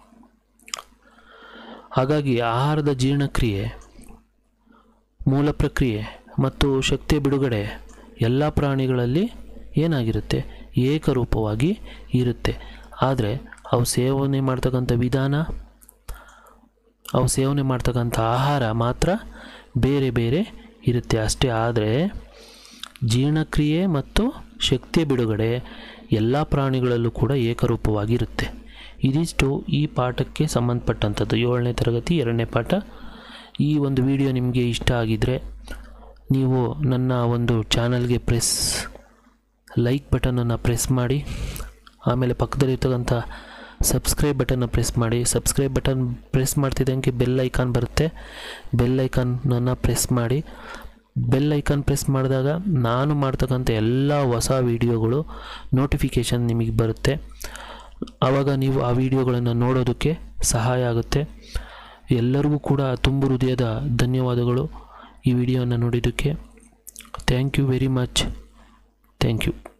A: ಹಾಗಾಗಿ ಆಹಾರದ ಜೀರ್ಣಕ್ರಿಯೆ ಮೂಲ ಪ್ರಕ್ರಿಯೆ ಮತ್ತು ಶಕ್ತಿಯ ಬಿಡುಗಡೆ ಎಲ್ಲ ಪ್ರಾಣಿಗಳಲ್ಲಿ ಏನಾಗಿರುತ್ತೆ ಏಕರೂಪವಾಗಿ ಇರುತ್ತೆ ಆದರೆ ಅವು ಸೇವನೆ ಮಾಡ್ತಕ್ಕಂಥ ವಿಧಾನ ಅವು ಸೇವನೆ ಮಾಡ್ತಕ್ಕಂಥ ಆಹಾರ ಮಾತ್ರ ಬೇರೆ ಬೇರೆ ಇರುತ್ತೆ ಅಷ್ಟೇ ಆದರೆ ಜೀರ್ಣಕ್ರಿಯೆ ಮತ್ತು ಶಕ್ತಿಯ ಬಿಡುಗಡೆ ಎಲ್ಲ ಪ್ರಾಣಿಗಳಲ್ಲೂ ಕೂಡ ಏಕರೂಪವಾಗಿರುತ್ತೆ ಇದಿಷ್ಟು ಈ ಪಾಠಕ್ಕೆ ಸಂಬಂಧಪಟ್ಟಂಥದ್ದು ಏಳನೇ ತರಗತಿ ಎರಡನೇ ಪಾಠ ಈ ಒಂದು ವಿಡಿಯೋ ನಿಮಗೆ ಇಷ್ಟ ಆಗಿದ್ದರೆ ನೀವು ನನ್ನ ಒಂದು ಚಾನಲ್ಗೆ ಪ್ರೆಸ್ ಲೈಕ್ ಬಟನನ್ನು ಪ್ರೆಸ್ ಮಾಡಿ ಆಮೇಲೆ ಪಕ್ಕದಲ್ಲಿರ್ತಕ್ಕಂಥ ಸಬ್ಸ್ಕ್ರೈಬ್ ಬಟನ್ನ ಪ್ರೆಸ್ ಮಾಡಿ ಸಬ್ಸ್ಕ್ರೈಬ್ ಬಟನ್ ಪ್ರೆಸ್ ಮಾಡ್ತಿದ್ದಂಗೆ ಬೆಲ್ ಐಕಾನ್ ಬರುತ್ತೆ ಬೆಲ್ ಐಕಾನನ್ನು ಪ್ರೆಸ್ ಮಾಡಿ ಬೆಲ್ ಐಕಾನ್ ಪ್ರೆಸ್ ಮಾಡಿದಾಗ ನಾನು ಮಾಡ್ತಕ್ಕಂಥ ಎಲ್ಲ ಹೊಸ ವೀಡಿಯೋಗಳು ನೋಟಿಫಿಕೇಷನ್ ನಿಮಗೆ ಬರುತ್ತೆ ಆವಾಗ ನೀವು ಆ ವಿಡಿಯೋಗಳನ್ನು ನೋಡೋದಕ್ಕೆ ಸಹಾಯ ಆಗುತ್ತೆ ಎಲ್ಲರಿಗೂ ಕೂಡ ತುಂಬ ಹೃದಯದ ಧನ್ಯವಾದಗಳು ಈ ವಿಡಿಯೋನ ನೋಡಿದ್ದಕ್ಕೆ thank you very much thank you